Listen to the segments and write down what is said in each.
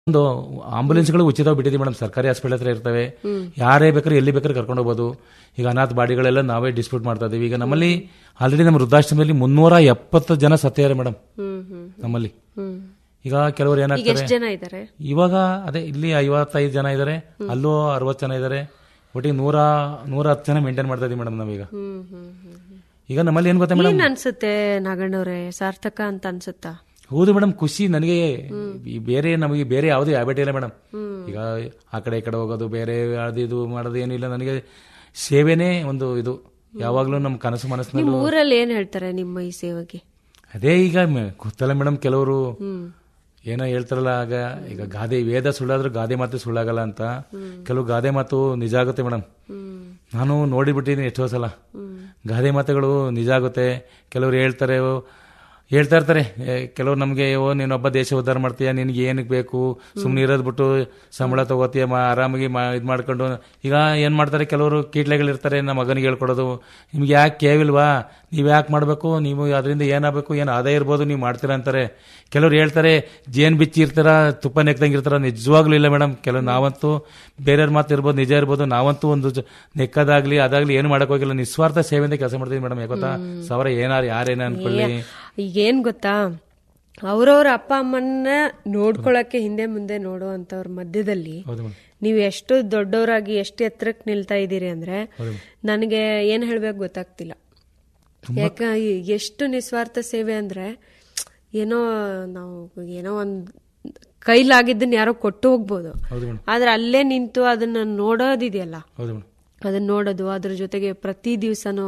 ಒಂದು ಆಂಬುಲೆನ್ಸ್ಗಳು ಉಚಿತ ಬಿಟ್ಟಿದ್ದೀವಿ ಮೇಡಮ್ ಸರ್ಕಾರಿ ಹಾಸ್ಪಿಟಲ್ ಹತ್ರ ಇರ್ತವೆ ಯಾರೇ ಬೇಕಾದ್ರೆ ಎಲ್ಲಿ ಬೇಕಾದ್ರೆ ಕರ್ಕೊಂಡು ಹೋಗ್ಬೋದು ಈಗ ಅನಾಥ ಬಾಡಿಗಳೆಲ್ಲ ನಾವೇ ಡಿಸ್ಪ್ಯೂಟ್ ಮಾಡ್ತಾ ಇದೀವಿ ಈಗ ನಮ್ಮಲ್ಲಿ ಆಲ್ರೆಡಿ ನಮ್ಮ ವೃದ್ಧಾಶ್ರಮದಲ್ಲಿ ಮುನ್ನೂರ ಎಪ್ಪತ್ತು ಜನ ಸತ್ತಿದ್ದಾರೆ ಮೇಡಮ್ ಹ್ಮ್ ಹ್ಮ್ ನಮ್ಮಲ್ಲಿ ಹ್ಮ್ ಈಗ ಕೆಲವರು ಈಗ ಏನಾಗ್ತಾರೆ ಎಷ್ಟು ಜನ ಇದ್ದಾರೆ ಇವಾಗ ಅದೇ ಇಲ್ಲಿ ಐವತ್ತೈದು ಜನ ಇದ್ದಾರೆ ಅಲ್ಲೂ ಅರವತ್ತು ಜನ ಇದ್ದಾರೆ ಒಟ್ಟಿಗೆ ನೂರ ನೂರ ಹತ್ತು ಜನ ಮೇಂಟೈನ್ ಮಾಡ್ತಾ ಇದೀವಿ ಮೇಡಮ್ ನಾವೀಗ ಹ್ಮ್ ಹ್ಮ್ ಹ್ಮ್ ಹ್ಮ್. ಈಗ ನಮ್ಮಲ್ಲಿ ಏನ್ ಗೊತ್ತಾ ಮೇಡಮ್ ಏನ್ ಅನ್ಸುತ್ತೆ ನಾಗಣ್ಣವ್ರೆ ಸಾರ್ಥಕ ಅಂತ ಅನ್ಸುತ್ತಾ ಹೌದು ಮೇಡಮ್ ಖುಷಿ ನನಗೆ ಈ ಬೇರೆ ನಮಗೆ ಬೇರೆ ಯಾವುದೇ ಹ್ಯಾಬಿಟ್ ಇಲ್ಲ ಮೇಡಮ್ ಈಗ ಆ ಕಡೆ ಈ ಕಡೆ ಹೋಗೋದು ಬೇರೆ ಅದು ಇದು ಮಾಡೋದು ಏನಿಲ್ಲ ನನಗೆ ಸೇವೆನೇ ಒಂದು ಇದು ಯಾವಾಗ್ಲೂ ನಮ್ಮ ಕನಸು ಮನಸ್ಸಿನಲ್ಲಿ ನಿಮ್ ಊರಲ್ಲಿ ಏನ್ ಹೇಳ್ತಾರೆ ನಿಮ್ಮ ಈ ಸೇವೆಗೆ ಅದೇ ಈಗ ಮ- ಗೊತ್ತಲ್ಲ ಮೇಡಮ್ ಕೆಲವರು ಹ್ಮ್ ಏನೋ ಹೇಳ್ತಾರಲ್ಲ ಆಗ ಈಗ ಗಾದೆ ವೇದ ಸುಳ್ಳಾದ್ರೂ ಗಾದೆ ಮಾತು ಸುಳ್ಳಾಗಲ್ಲ ಅಂತ ಕೆಲವು ಗಾದೆ ಮಾತು ನಿಜ ಆಗುತ್ತೆ ಮೇಡಮ್ ಹ್ಮ್ ನಾನು ನೋಡಿಬಿಟ್ಟಿದ್ದೀನಿ ಎಷ್ಟೋ ಸಲ ಹ್ಮ್ ಗಾದೆ ಮಾತುಗಳು ನಿಜ ಆಗುತ್ತೆ ಕೆಲವರು ಹೇಳ್ತಾರೆ ಓ, ಹೇಳ್ತಾ ಇರ್ತಾರೆ ಏ, ಕೆಲವ್ರು ನಮಗೆ ಓ ನೀನೊಬ್ಬ ದೇಶ ಉದ್ಧಾರ ಮಾಡ್ತೀಯ ನಿನ್ಗೆ ಏನಕ್ಕೆ ಬೇಕು ಸುಮ್ಮನೆ ಇರೋದು ಬಿಟ್ಟು ಸಂಬಳ ತಗೋತೀಯ ಮಾ ಆರಾಮಾಗಿ ಮಾ ಇದು ಮಾಡ್ಕೊಂಡು ಈಗ ಏನು ಮಾಡ್ತಾರೆ ಕೆಲವರು ಕೀಟ್ಲೆಗಳಿರ್ತಾರೆ ನಮ್ಮ ಮಗನಿಗೆ ಹೇಳ್ಕೊಡೋದು ನಿಮ್ಗೆ ಯಾಕೆ ಕೇವಿಲ್ವಾ ನೀವು ಯಾಕೆ ಮಾಡಬೇಕು ನೀವು ಅದರಿಂದ ಏನಾಗಬೇಕು ಏನು ಆದಾಯ ಇರ್ಬೋದು ನೀವು ಮಾಡ್ತೀರಾ ಅಂತಾರೆ ಕೆಲವ್ರು ಹೇಳ್ತಾರೆ ಜೇನು ಬಿಚ್ಚಿ ಇರ್ತಾರ ತುಪ್ಪ ನೆಕ್ದಂಗೆ ಇರ್ತಾರ ನಿಜವಾಗ್ಲೂ ಇಲ್ಲ ಮೇಡಮ್ ಕೆಲವು ನಾವಂತೂ ಬೇರೆಯವ್ರ ಮಾತು ಇರ್ಬೋದು ನಿಜ ಇರ್ಬೋದು ನಾವಂತೂ ಒಂದು ಜ- ನೆಕ್ಕದಾಗ್ಲಿ ಅದಾಗ್ಲಿ ಏನು ಮಾಡಕ್ ಹೋಗಿಲ್ಲ ನಿಸ್ವಾರ್ಥ ಸೇವೆಯಿಂದ ಕೆಲಸ ಮಾಡ್ತೀವಿ ಮೇಡಮ್ ಯಾಕೊತ್ತಾ ಸಾವಿರ ಏನಾರು ಯಾರೇನ ಅನ್ಕೊಳ್ಳಿ ಈಗ ಏನ್ ಗೊತ್ತಾ ಅವ್ರವ್ರ ಅಪ್ಪ ಅಮ್ಮನ್ನ ನೋಡ್ಕೊಳಕ್ಕೆ ಹಿಂದೆ ಮುಂದೆ ನೋಡೋ ಅಂತವ್ರ ಮಧ್ಯದಲ್ಲಿ ಹೌದು ಮೇಡಮ್ ನೀವು ಎಷ್ಟು ದೊಡ್ಡವರಾಗಿ ಎಷ್ಟು ಎತ್ತರಕ್ಕೆ ನಿಲ್ತಾ ಇದ್ದೀರಿ ಅಂದ್ರೆ ನನಗೆ ಏನ್ ಹೇಳ್ಬೇಕು ಗೊತ್ತಾಗ್ತಿಲ್ಲ ಯಾಕ ಈ- ಎಷ್ಟು ನಿಸ್ವಾರ್ಥ ಸೇವೆ ಅಂದ್ರೆ ಏನೋ ನಾವು ಏನೋ ಒಂದ್ ಕೈಲಾಗಿದ್ದನ್ನ ಯಾರೋ ಕೊಟ್ಟು ಹೋಗ್ಬೋದು ಹೌದು ಮೇಡಮ್ ಆದ್ರೆ ಅಲ್ಲೇ ನಿಂತು ಅದನ್ನ ನೋಡೋದಿದೆಯಲ್ಲ ಹೌದು ಮೇಡಮ್ ಅದನ್ನ ನೋಡೋದು ಅದ್ರ ಜೊತೆಗೆ ಪ್ರತಿ ದಿವಸನೂ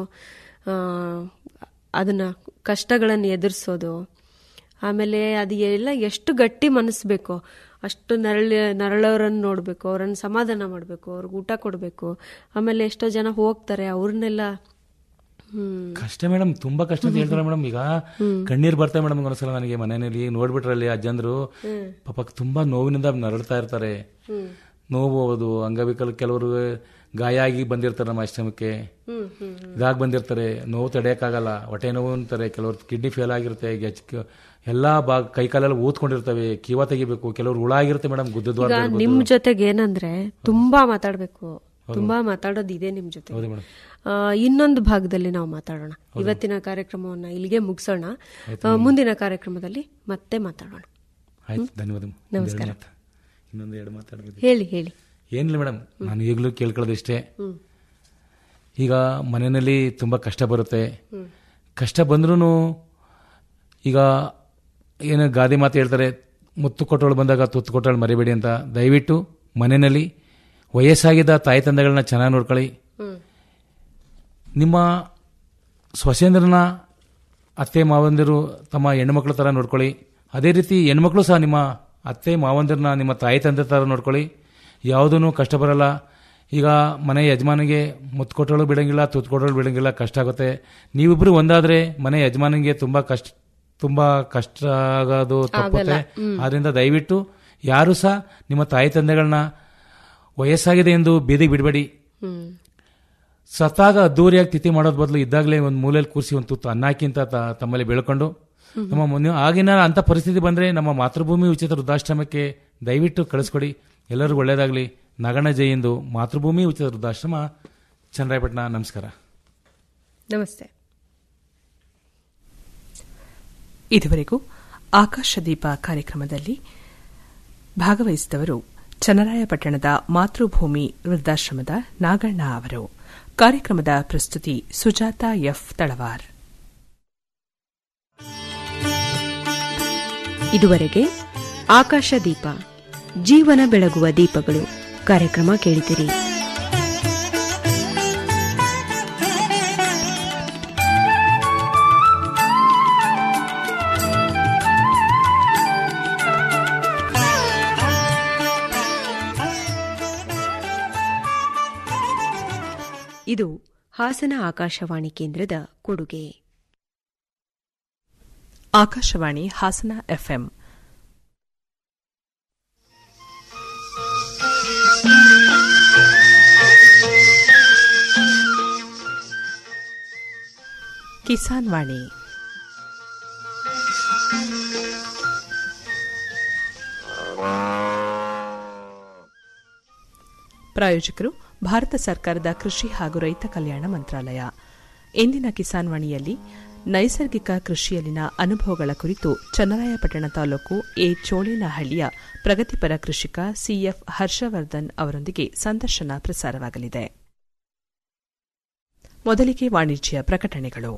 ಅದನ್ನ ಕಷ್ಟಗಳನ್ನು ಎದುರಿಸೋದು ಆಮೇಲೆ ಅದು ಎಲ್ಲ ಎಷ್ಟು ಗಟ್ಟಿ ಮನಸ್ಬೇಕು ಅಷ್ಟು ನರಳ ನರಳೋರನ್ನ ನೋಡಬೇಕು ಅವ್ರನ್ನ ಸಮಾಧಾನ ಮಾಡಬೇಕು ಅವ್ರಿಗೆ ಊಟ ಕೊಡಬೇಕು ಆಮೇಲೆ ಎಷ್ಟೋ ಜನ ಹೋಗ್ತಾರೆ ಅವ್ರನ್ನೆಲ್ಲ ಹ್ಮ್ ಕಷ್ಟ ಮೇಡಮ್ ತುಂಬಾ ಕಷ್ಟ ಅಂತ ಹೇಳ್ತಾರೆ ಮೇಡಮ್ ಈಗ ಕಣ್ಣೀರ್ ಬರ್ತವೆ ಮೇಡಮ್ ಒಂದ್ಸಲ ನನಗೆ ಮನೆಯಲ್ಲಿ ನೋಡ್ಬಿಟ್ರಲ್ಲಿ ಅಜ್ಜಂದ್ರು ಪಾಪ ತುಂಬಾ ನೋವಿನಿಂದ ನರಳ್ತಾ ಇರ್ತಾರೆ ಹ್ಮ್ ನೋವು ಹೋಗೋದು ಅಂಗವಿಕಲ ಕೆಲವರು ಗಾಯ ಆಗಿ ಬಂದಿರ್ತಾರೆ ನಮ್ಮ ಆಶ್ರಮಕ್ಕೆ ಹ್ಮ್ ಹ್ಮ್ ಇದಾಗಿ ಬಂದಿರ್ತಾರೆ ನೋವು ತಡೆಯಕ್ಕಾಗಲ್ಲ ಹೊಟ್ಟೆ ನೋವು ಅಂತಾರೆ ಕೆಲವ್ರು ಕಿಡ್ನಿ ಫೇಲ್ ಆಗಿರುತ್ತೆ ಗೆಜ್ಕ ಎಲ್ಲಾ ಭಾಗ ಕೈ ಕಾಲೆಲ್ಲ ಊದ್ಕೊಂಡಿರ್ತವೆ ಕಿವ ತೆಗಿಬೇಕು ಕೆಲವ್ರು ಹುಳ ಆಗಿರುತ್ತೆ ಮೇಡಮ್ ಈಗ ಗುದ್ದದ್ವಾರ ನಿಮ್ ಜೊತೆಗೆ ಏನಂದ್ರೆ ತುಂಬಾ ಮಾತಾಡ್ಬೇಕು ತುಂಬಾ ಮಾತಾಡೋದು ಇದೆ ನಿಮ್ ಜೊತೆ ಹೌದು ಮೇಡಮ್ ಆ, ಇನ್ನೊಂದು ಭಾಗದಲ್ಲಿ ನಾವು ಮಾತಾಡೋಣ ಇವತ್ತಿನ ಕಾರ್ಯಕ್ರಮವನ್ನ ಇಲ್ಲಿಗೆ ಮುಗಿಸೋಣ ಆ, ಮುಂದಿನ ಕಾರ್ಯಕ್ರಮದಲ್ಲಿ ಮತ್ತೆ ಮಾತಾಡೋಣ ಆಯ್ತು ಧನ್ಯವಾದ ನಮಸ್ಕಾರ. ಒಂದೆರಡು ಮಾತು. ಇನ್ನೊಂದು ಎರಡು ಮಾತಾಡ್ಬೇಕು ಹೇಳಿ ಹೇಳಿ ಏನಿಲ್ಲ ಮೇಡಮ್ ನಾನು ಈಗಲೂ ಕೇಳ್ಕೊಳ್ಳೋದು ಇಷ್ಟೇ ಹ್ಮ್ ಈಗ ಮನೆಯಲ್ಲಿ ತುಂಬ ಕಷ್ಟ ಬರುತ್ತೆ ಕಷ್ಟ ಬಂದ್ರೂ ಈಗ ಏನು ಗಾದೆ ಮಾತು ಹೇಳ್ತಾರೆ ಮುತ್ತು ಕೊಟ್ಟವಳು ಬಂದಾಗ ತುತ್ತು ಕೊಟ್ಟವಳು ಮರಿಬೇಡಿ ಅಂತ ದಯವಿಟ್ಟು ಮನೆಯಲ್ಲಿ ವಯಸ್ಸಾಗಿದ್ದ ತಾಯಿ ತಂದೆಗಳನ್ನ ಚೆನ್ನಾಗಿ ನೋಡ್ಕೊಳ್ಳಿ ಹ್ಮ್ ನಿಮ್ಮ ಸ್ವಸೇಂದ್ರನ ಅತ್ತೆ ಮಾವಂದಿರು ತಮ್ಮ ಹೆಣ್ಮಕ್ಳ ಥರ ನೋಡ್ಕೊಳ್ಳಿ ಅದೇ ರೀತಿ ಹೆಣ್ಮಕ್ಳು ಸಹ ನಿಮ್ಮ ಅತ್ತೆ ಮಾವಂದಿರನ್ನ ನಿಮ್ಮ ತಾಯಿ ತಂದೆ ಥರ ನೋಡ್ಕೊಳ್ಳಿ ಯಾವುದೂ ಕಷ್ಟ ಬರಲ್ಲ ಈಗ ಮನೆ ಯಜಮಾನಿಗೆ ಮುತ್ತು ಕೊಟ್ಟೋಳು ಬಿಡಂಗಿಲ್ಲ ತುತ್ತು ಕೊಟ್ಟೋಳು ಬಿಡಂಗಿಲ್ಲ ಕಷ್ಟ ಆಗುತ್ತೆ ನೀವಿಬ್ರು ಒಂದಾದ್ರೆ ಮನೆ ಯಜಮಾನಿಗೆ ತುಂಬಾ ಕಷ್ಟ ತುಂಬಾ ಕಷ್ಟ ಆಗೋದು ತಪ್ಪುತ್ತೆ ಆದ್ರಿಂದ ದಯವಿಟ್ಟು ಯಾರು ಸಹ ನಿಮ್ಮ ತಾಯಿ ತಂದೆಗಳನ್ನ ವಯಸ್ಸಾಗಿದೆ ಎಂದು ಬೀದಿಗೆ ಬಿಡಬೇಡಿ ಹ್ಮ್ ಸತ್ತಾಗ ಅದ್ದೂರಿಯಾಗಿ ತಿಥಿ ಮಾಡೋದ್ ಬದಲು ಇದ್ದಾಗಲೇ ಒಂದು ಮೂಲೆಯಲ್ಲಿ ಕೂರಿಸಿ ಒಂದು ತುತ್ತು ಅನ್ನಕ್ಕಿಂತ ತ- ತಮ್ಮಲ್ಲಿ ಬೆಳ್ಕೊಂಡು ನಮ್ಮ ಮುಂದೆ ಆಗಿನ ಅಂತ ಪರಿಸ್ಥಿತಿ ಬಂದ್ರೆ ನಮ್ಮ ಮಾತೃಭೂಮಿ ಉಚಿತ ವೃದ್ಧಾಶ್ರಮಕ್ಕೆ ದಯವಿಟ್ಟು ಕಳಿಸ್ಕೊಡಿ ಎಲ್ಲರಿಗೂ ಒಳ್ಳೇದಾಗ್ಲಿ ನಗಣ ಜೈಂದು ಮಾತೃಭೂಮಿ ಉಚಿತ ವೃದ್ಧಾಶ್ರಮ ಚನ್ನರಾಯಪಟ್ಟಣ ನಮಸ್ಕಾರ ನಮಸ್ತೆ ಇದುವರೆಗೂ ಆಕಾಶದೀಪ ಕಾರ್ಯಕ್ರಮದಲ್ಲಿ ಭಾಗವಹಿಸಿದವರು ಚನ್ನರಾಯಪಟ್ಟಣದ ಮಾತೃಭೂಮಿ ವೃದ್ಧಾಶ್ರಮದ ನಾಗಣ್ಣ ಅವರು ಕಾರ್ಯಕ್ರಮದ ಪ್ರಸ್ತುತಿ ಸುಜಾತ ಎಫ್ ತಳವಾರ್ ಇದುವರೆಗೆ ಆಕಾಶ ದೀಪ ಜೀವನ ಬೆಳಗುವ ದೀಪಗಳು ಕಾರ್ಯಕ್ರಮ ಕೇಳಿದಿರಿ ಇದು ಹಾಸನ ಆಕಾಶವಾಣಿ ಕೇಂದ್ರದ ಕೊಡುಗೆ ಆಕಾಶವಾಣಿ ಹಾಸನ ಎಫ್ಎಂ ಕಿಸಾನ್ ವಾಣಿ ಪ್ರಾಯೋಜಕರು ಭಾರತ ಸರ್ಕಾರದ ಕೃಷಿ ಹಾಗೂ ರೈತ ಕಲ್ಯಾಣ ಮಂತ್ರಾಲಯ ಇಂದಿನ ಕಿಸಾನ್ ವಾಣಿಯಲ್ಲಿ ನೈಸರ್ಗಿಕ ಕೃಷಿಯಲ್ಲಿನ ಅನುಭವಗಳ ಕುರಿತು ಚನ್ನರಾಯಪಟ್ಟಣ ತಾಲೂಕು ಎ ಚೋಳೇನಹಳ್ಳಿಯ ಪ್ರಗತಿಪರ ಕೃಷಿಕ ಸಿಎಫ್ ಹರ್ಷವರ್ಧನ್ ಅವರೊಂದಿಗೆ ಸಂದರ್ಶನ ಪ್ರಸಾರವಾಗಲಿದೆ ಮೊದಲಿಗೆ ವಾಣಿಜ್ಯ ಪ್ರಕಟಣೆಗಳು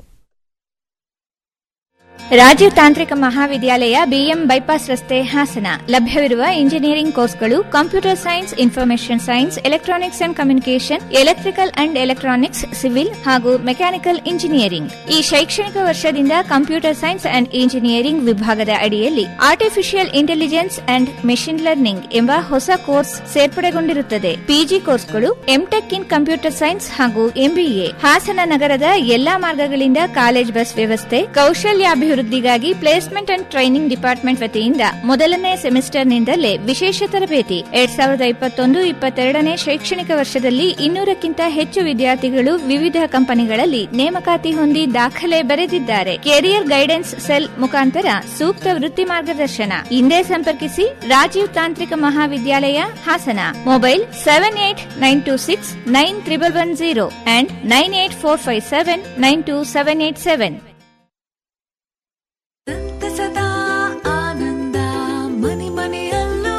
ರಾಜೀವ್ ತಾಂತ್ರಿಕ ಮಹಾವಿದ್ಯಾಲಯ ಬಿಎಂ ಬೈಪಾಸ್ ರಸ್ತೆ ಹಾಸನ ಲಭ್ಯವಿರುವ ಇಂಜಿನಿಯರಿಂಗ್ ಕೋರ್ಸ್ಗಳು computer science information science electronics and communication electrical and electronics civil ಹಾಗೂ ಮೆಕ್ಯಾನಿಕಲ್ ಇಂಜಿನಿಯರಿಂಗ್ ಈ ಶೈಕ್ಷಣಿಕ ವರ್ಷದಿಂದ ಕಂಪ್ಯೂಟರ್ ಸೈನ್ಸ್ ಅಂಡ್ ಇಂಜಿನಿಯರಿಂಗ್ ವಿಭಾಗದ ಅಡಿಯಲ್ಲಿ artificial intelligence and machine learning ಎಂಬ ಹೊಸ ಕೋರ್ಸ್ ಸೇರ್ಪಡೆಗೊಂಡಿರುತ್ತದೆ ಪಿಜಿ ಕೋರ್ಸ್ಗಳು ಎಂಟೆಕ್ ಇನ್ ಕಂಪ್ಯೂಟರ್ ಸೈನ್ಸ್ ಹಾಗೂ ಎಂಬಿಎ ಹಾಸನ ನಗರದ ಎಲ್ಲಾ ಮಾರ್ಗಗಳಿಂದ ಕಾಲೇಜ್ ಬಸ್ ವ್ಯವಸ್ಥೆ ಕೌಶಲ್ಯಾಭಿವೃದ್ಧಿಗಾಗಿ ಪ್ಲೇಸ್ಮೆಂಟ್ ಅಂಡ್ ಟ್ರೈನಿಂಗ್ ಡಿಪಾರ್ಟ್ಮೆಂಟ್ ವತಿಯಿಂದ ಮೊದಲನೇ ಸೆಮಿಸ್ಟರ್ನಿಂದಲೇ ವಿಶೇಷ ತರಬೇತಿ ಎರಡ್ ಸಾವಿರದ ಇಪ್ಪತ್ತೊಂದು ಇಪ್ಪತ್ತೆರಡನೇ ಶೈಕ್ಷಣಿಕ ವರ್ಷದಲ್ಲಿ ಇನ್ನೂರಕ್ಕಿಂತ ಹೆಚ್ಚು ವಿದ್ಯಾರ್ಥಿಗಳು ವಿವಿಧ ಕಂಪನಿಗಳಲ್ಲಿ ನೇಮಕಾತಿ ಹೊಂದಿ ದಾಖಲೆ ಬರೆದಿದ್ದಾರೆ ಕೆರಿಯರ್ ಗೈಡೆನ್ಸ್ ಸೆಲ್ ಮುಖಾಂತರ ಸೂಕ್ತ ವೃತ್ತಿ ಮಾರ್ಗದರ್ಶನ ಹಿಂದೆ ಸಂಪರ್ಕಿಸಿ ರಾಜೀವ್ ತಾಂತ್ರಿಕ ಮಹಾವಿದ್ಯಾಲಯ Hassan mobile seven eight nine two six nine triple one zero and nine eight four five seven nine two seven eight seven ಸದಾ ಆನಂದ ಮನೆ ಮನೆಯಲ್ಲೂ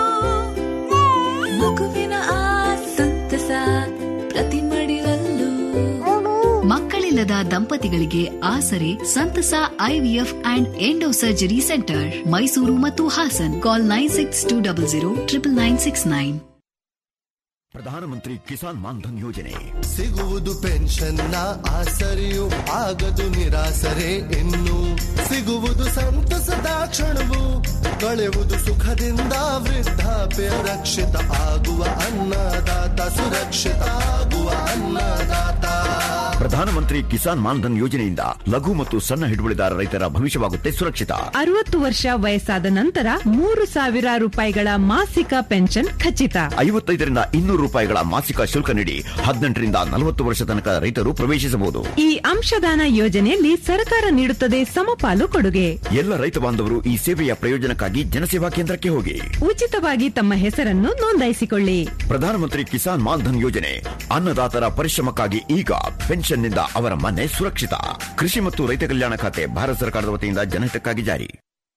ಮಗುವಿನ ಆ ಸಂತಸ ಪ್ರತಿ ಮಡಿಲಲ್ಲೂ ಮಕ್ಕಳಿಲ್ಲದ ದಂಪತಿಗಳಿಗೆ ಆಸರೆ ಸಂತಸ IVF and endo surgery centre Mysuru ಮತ್ತು Hassan call nine six two double zero triple nine six nine Pradhanmantri Kisan Maandhan ಯೋಜನೆ ಸಿಗುವುದು ಪೆನ್ಷನ್ನ ಆಸರೆಯು ಆಗದು ನಿರಾಸರೆ ಇನ್ನು ಸಿಗುವುದು ಸಂತಸದ ಕ್ಷಣವು ಕಳೆಯುವುದು ಸುಖದಿಂದ ವೃದ್ಧಾಪ್ಯ ರಕ್ಷಿತ ಆಗುವ ಅನ್ನದಾತ ಸುರಕ್ಷಿತ ಆಗುವ ಅನ್ನದಾತ ಪ್ರಧಾನಮಂತ್ರಿ ಕಿಸಾನ್ ಮಾನ್ಧನ್ ಯೋಜನೆಯಿಂದ ಲಘು ಮತ್ತು ಸಣ್ಣ ಹಿಡುವಳಿದಾರ ರೈತರ ಭವಿಷ್ಯವಾಗುತ್ತೆ ಸುರಕ್ಷಿತ ಅರವತ್ತು ವರ್ಷ ವಯಸ್ಸಾದ ನಂತರ ಮೂರು ಸಾವಿರ ರೂಪಾಯಿಗಳ ಮಾಸಿಕ ಪೆನ್ಷನ್ ಖಚಿತ ಐವತ್ತೈದರಿಂದ ಇನ್ನೂರು ರೂಪಾಯಿಗಳ ಮಾಸಿಕ ಶುಲ್ಕ ನೀಡಿ ಹದಿನೆಂಟರಿಂದ ನಲವತ್ತು ವರ್ಷ ತನಕ ರೈತರು ಪ್ರವೇಶಿಸಬಹುದು ಈ ಅಂಶದಾನ ಯೋಜನೆಯಲ್ಲಿ ಸರ್ಕಾರ ನೀಡುತ್ತದೆ ಸಮಪಾಲು ಕೊಡುಗೆ ಎಲ್ಲ ರೈತ ಬಾಂಧವರು ಈ ಸೇವೆಯ ಪ್ರಯೋಜನಕ್ಕಾಗಿ ಜನಸೇವಾ ಕೇಂದ್ರಕ್ಕೆ ಹೋಗಿ ಉಚಿತವಾಗಿ ತಮ್ಮ ಹೆಸರನ್ನು ನೋಂದಾಯಿಸಿಕೊಳ್ಳಿ ಪ್ರಧಾನಮಂತ್ರಿ ಕಿಸಾನ್ ಮಾನ್ಧನ್ ಯೋಜನೆ ಅನ್ನದಾತರ ಪರಿಶ್ರಮಕ್ಕಾಗಿ ಈಗ ಪೆನ್ಷನ್ನಿಂದ ಅವರ ಮನೆ ಸುರಕ್ಷಿತ ಕೃಷಿ ಮತ್ತು ರೈತ ಕಲ್ಯಾಣ ಖಾತೆ ಭಾರತ ಸರ್ಕಾರದ ವತಿಯಿಂದ ಜನಹಿತಕ್ಕಾಗಿ ಜಾರಿ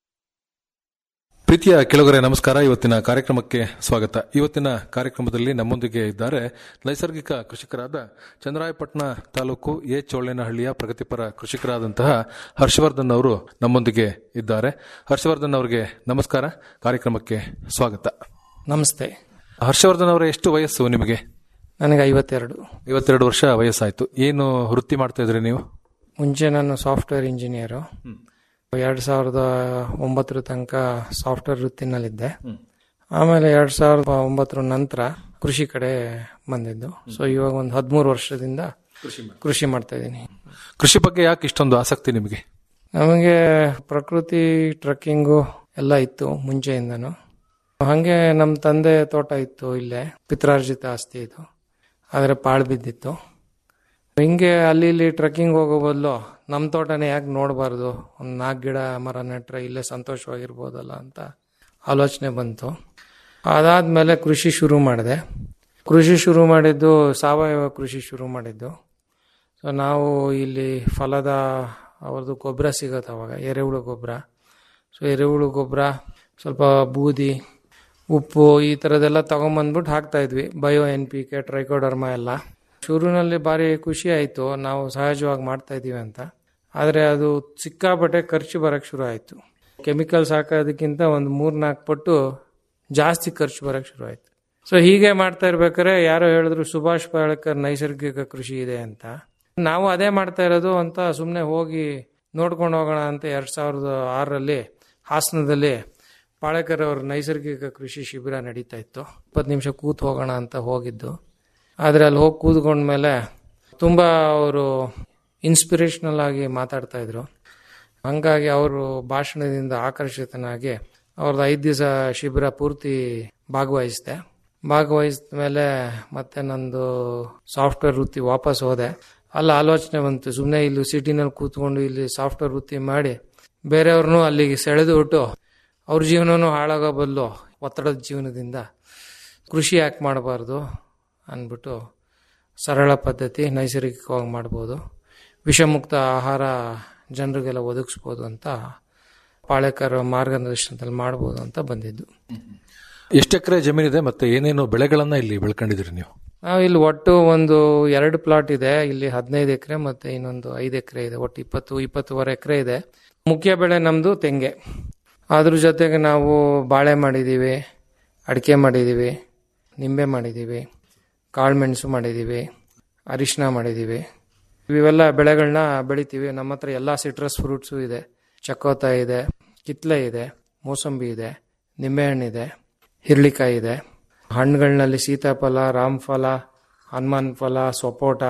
ಪ್ರೀತಿಯ ಕೆಳಗರೆ ನಮಸ್ಕಾರ ಇವತ್ತಿನ ಕಾರ್ಯಕ್ರಮಕ್ಕೆ ಸ್ವಾಗತ ಇವತ್ತಿನ ಕಾರ್ಯಕ್ರಮದಲ್ಲಿ ನಮ್ಮೊಂದಿಗೆ ಇದ್ದಾರೆ ನೈಸರ್ಗಿಕ ಕೃಷಿಕರಾದ ಚಂದ್ರಾಯಪಟ್ಟಣ ತಾಲೂಕು ಎ ಚೋಳೇನಹಳ್ಳಿಯ ಪ್ರಗತಿಪರ ಕೃಷಿಕರಾದಂತಹ ಹರ್ಷವರ್ಧನ್ ಅವರು ನಮ್ಮೊಂದಿಗೆ ಇದ್ದಾರೆ ಹರ್ಷವರ್ಧನ್ ಅವರಿಗೆ ನಮಸ್ಕಾರ ಕಾರ್ಯಕ್ರಮಕ್ಕೆ ಸ್ವಾಗತ ನಮಸ್ತೆ ಹರ್ಷವರ್ಧನ್ ಅವರ ಎಷ್ಟು ವಯಸ್ಸು ನಿಮಗೆ ನನಗೆ ಐವತ್ತೆರಡು ಐವತ್ತೆರಡು ವರ್ಷ ವಯಸ್ಸಾಯ್ತು ಏನು ವೃತ್ತಿ ಮಾಡ್ತಾ ಇದ್ರಿ ನೀವು ಮುಂಚೆ ನಾನು ಸಾಫ್ಟ್ವೇರ್ ಇಂಜಿನಿಯರು ಎರಡು ಸಾವಿರದ ಒಂಬತ್ತರ ತನಕ ಸಾಫ್ಟ್ವೇರ್ ವೃತ್ತಿನಲ್ಲಿದ್ದೆ ಆಮೇಲೆ ಎರಡು ಸಾವಿರದ ಒಂಬತ್ತರ ನಂತರ ಕೃಷಿ ಕಡೆ ಬಂದಿದ್ದು ಸೊ ಇವಾಗ ಒಂದು ಹದಿಮೂರು ವರ್ಷದಿಂದ ಕೃಷಿ ಮಾಡ್ತಾ ಇದ್ದೀನಿ ಕೃಷಿ ಬಗ್ಗೆ ಯಾಕೆ ಇಷ್ಟೊಂದು ಆಸಕ್ತಿ ನಿಮಗೆ ನಮಗೆ ಪ್ರಕೃತಿ ಟ್ರೆಕ್ಕಿಂಗು ಎಲ್ಲ ಇತ್ತು ಮುಂಚೆಯಿಂದನು ಹಾಗೆ ನಮ್ಮ ತಂದೆ ತೋಟ ಇತ್ತು ಇಲ್ಲೇ ಪಿತ್ರಾರ್ಜಿತ ಆಸ್ತಿ ಇದು ಆದರೆ ಪಾಳು ಬಿದ್ದಿತ್ತು ಹಿಂಗೆ ಅಲ್ಲಿ ಇಲ್ಲಿ ಟ್ರೆಕ್ಕಿಂಗ್ ಹೋಗೋ ಬದಲು ನಮ್ಮ ತೋಟನೇ ಯಾಕೆ ನೋಡಬಾರ್ದು ಒಂದು ನಾಲ್ಕು ಗಿಡ ಮರ ನೆಟ್ರೆ ಇಲ್ಲೇ ಸಂತೋಷವಾಗಿರ್ಬೋದಲ್ಲ ಅಂತ ಆಲೋಚನೆ ಬಂತು ಅದಾದಮೇಲೆ ಕೃಷಿ ಶುರು ಮಾಡಿದೆ ಕೃಷಿ ಶುರು ಮಾಡಿದ್ದು ಸಾವಯವ ಕೃಷಿ ಶುರು ಮಾಡಿದ್ದು ಸೊ ನಾವು ಇಲ್ಲಿ ಫಲದ ಅವ್ರದ್ದು ಗೊಬ್ಬರ ಸಿಗುತ್ತೆ ಅವಾಗ ಎರೆಹುಳು ಗೊಬ್ಬರ ಸೊ ಎರೆಹುಳು ಗೊಬ್ಬರ ಸ್ವಲ್ಪ ಬೂದಿ ಉಪ್ಪು ಈ ಥರದ್ದೆಲ್ಲ ತೊಗೊಂಬಂದ್ಬಿಟ್ಟು ಹಾಕ್ತಾ ಇದ್ವಿ bio N P K trichoderma ಎಲ್ಲ ಶುರುವಿನಲ್ಲಿ ಭಾರಿ ಖುಷಿ ಆಯಿತು ನಾವು ಸಹಜವಾಗಿ ಮಾಡ್ತಾ ಇದ್ದೀವಿ ಅಂತ ಆದರೆ ಅದು ಸಿಕ್ಕಾಪಟ್ಟೆ ಖರ್ಚು ಬರೋಕ್ಕೆ ಶುರು ಆಯಿತು ಕೆಮಿಕಲ್ಸ್ ಹಾಕೋದಕ್ಕಿಂತ ಒಂದು ಮೂರು ನಾಲ್ಕು ಪಟ್ಟು ಜಾಸ್ತಿ ಖರ್ಚು ಬರೋಕ್ಕೆ ಶುರು ಆಯಿತು ಸೊ ಹೀಗೆ ಮಾಡ್ತಾ ಇರ್ಬೇಕಾದ್ರೆ ಯಾರೋ ಹೇಳಿದ್ರು ಸುಭಾಷ್ ಪಾಳೇಕರ್ ನೈಸರ್ಗಿಕ ಕೃಷಿ ಇದೆ ಅಂತ ನಾವು ಅದೇ ಮಾಡ್ತಾ ಇರೋದು ಅಂತ ಸುಮ್ಮನೆ ಹೋಗಿ ನೋಡ್ಕೊಂಡು ಹೋಗೋಣ ಅಂತ ಎರಡು ಸಾವಿರದ ಆರರಲ್ಲಿ ಹಾಸನದಲ್ಲಿ ಪಾಳೇಕರ್ ಅವ್ರ ನೈಸರ್ಗಿಕ ಕೃಷಿ ಶಿಬಿರ ನಡೀತಾ ಇತ್ತು ಇಪ್ಪತ್ತು ನಿಮಿಷ ಕೂತ್ ಹೋಗೋಣ ಅಂತ ಹೋಗಿದ್ದು ಆದರೆ ಅಲ್ಲಿ ಹೋಗಿ ಕೂತ್ಕೊಂಡ್ಮೇಲೆ ತುಂಬ ಅವರು ಇನ್ಸ್ಪಿರೇಷನಲ್ ಆಗಿ ಮಾತಾಡ್ತಾ ಇದ್ರು ಹಂಗಾಗಿ ಅವರು ಭಾಷಣದಿಂದ ಆಕರ್ಷಿತನಾಗಿ ಅವ್ರದ್ದು ಐದು ದಿವಸ ಶಿಬಿರ ಪೂರ್ತಿ ಭಾಗವಹಿಸಿದೆ ಭಾಗವಹಿಸಿದ ಮೇಲೆ ಮತ್ತೆ ನಂದು ಸಾಫ್ಟ್ವೇರ್ ವೃತ್ತಿ ವಾಪಸ್ ಹೋದೆ ಅಲ್ಲಿ ಆಲೋಚನೆ ಬಂತು ಸುಮ್ಮನೆ ಇಲ್ಲಿ ಸಿಟಿನಲ್ಲಿ ಕೂತ್ಕೊಂಡು ಇಲ್ಲಿ ಸಾಫ್ಟ್ವೇರ್ ವೃತ್ತಿ ಮಾಡಿ ಬೇರೆಯವ್ರನ್ನೂ ಅಲ್ಲಿಗೆ ಸೆಳೆದು ಬಿಟ್ಟು ಅವ್ರ ಜೀವನನೂ ಹಾಳಾಗೋ ಬದಲು ಒತ್ತಡದ ಜೀವನದಿಂದ ಕೃಷಿ ಯಾಕೆ ಮಾಡಬಾರ್ದು ಅಂದ್ಬಿಟ್ಟು ಸರಳ ಪದ್ಧತಿ ನೈಸರ್ಗಿಕವಾಗಿ ಮಾಡ್ಬೋದು ವಿಷಮುಕ್ತ ಆಹಾರ ಜನರಿಗೆಲ್ಲ ಒದಗಿಸ್ಬೋದು ಅಂತ ಪಾಳೆಕರ ಮಾರ್ಗದರ್ಶನದಲ್ಲಿ ಮಾಡ್ಬೋದು ಅಂತ ಬಂದಿದ್ದು ಎಷ್ಟು ಎಕರೆ ಜಮೀನಿದೆ ಮತ್ತೆ ಏನೇನು ಬೆಳೆಗಳನ್ನ ಇಲ್ಲಿ ಬೆಳ್ಕೊಂಡಿದ್ದೀರಿ ನೀವು ನಾವು ಇಲ್ಲಿ ಒಟ್ಟು ಒಂದು ಎರಡು ಪ್ಲಾಟ್ ಇದೆ ಇಲ್ಲಿ ಹದಿನೈದು ಎಕರೆ ಮತ್ತೆ ಇನ್ನೊಂದು ಐದು ಎಕರೆ ಇದೆ ಒಟ್ಟು ಇಪ್ಪತ್ತು ಇಪ್ಪತ್ತುವರೆ ಎಕರೆ ಇದೆ ಮುಖ್ಯ ಬೆಳೆ ನಮ್ಮದು ತೆಂಗೆ ಅದ್ರ ಜೊತೆಗೆ ನಾವು ಬಾಳೆ ಮಾಡಿದ್ದೀವಿ ಅಡಿಕೆ ಮಾಡಿದ್ದೀವಿ ನಿಂಬೆ ಮಾಡಿದ್ದೀವಿ ಕಾಳುಮೆಣಸು ಮಾಡಿದ್ದೀವಿ ಅರಿಶಿನ ಮಾಡಿದ್ದೀವಿ ಇವೆಲ್ಲ ಬೆಳೆಗಳನ್ನ ಬೆಳಿತೀವಿ ನಮ್ಮ ಹತ್ರ ಎಲ್ಲ ಸಿಟ್ರಸ್ ಫ್ರೂಟ್ಸು ಇದೆ ಚಕೋತ ಇದೆ ಕಿತ್ಲೆ ಇದೆ ಮೋಸಂಬಿ ಇದೆ ನಿಂಬೆಹಣ್ಣಿದೆ ಹಿರ್ಳಿಕಾಯಿ ಇದೆ ಹಣ್ಣುಗಳಲ್ಲಿ ಸೀತಾಫಲ ರಾಮಫಲ ಹನುಮಾನ್ ಫಲ ಸಪೋಟ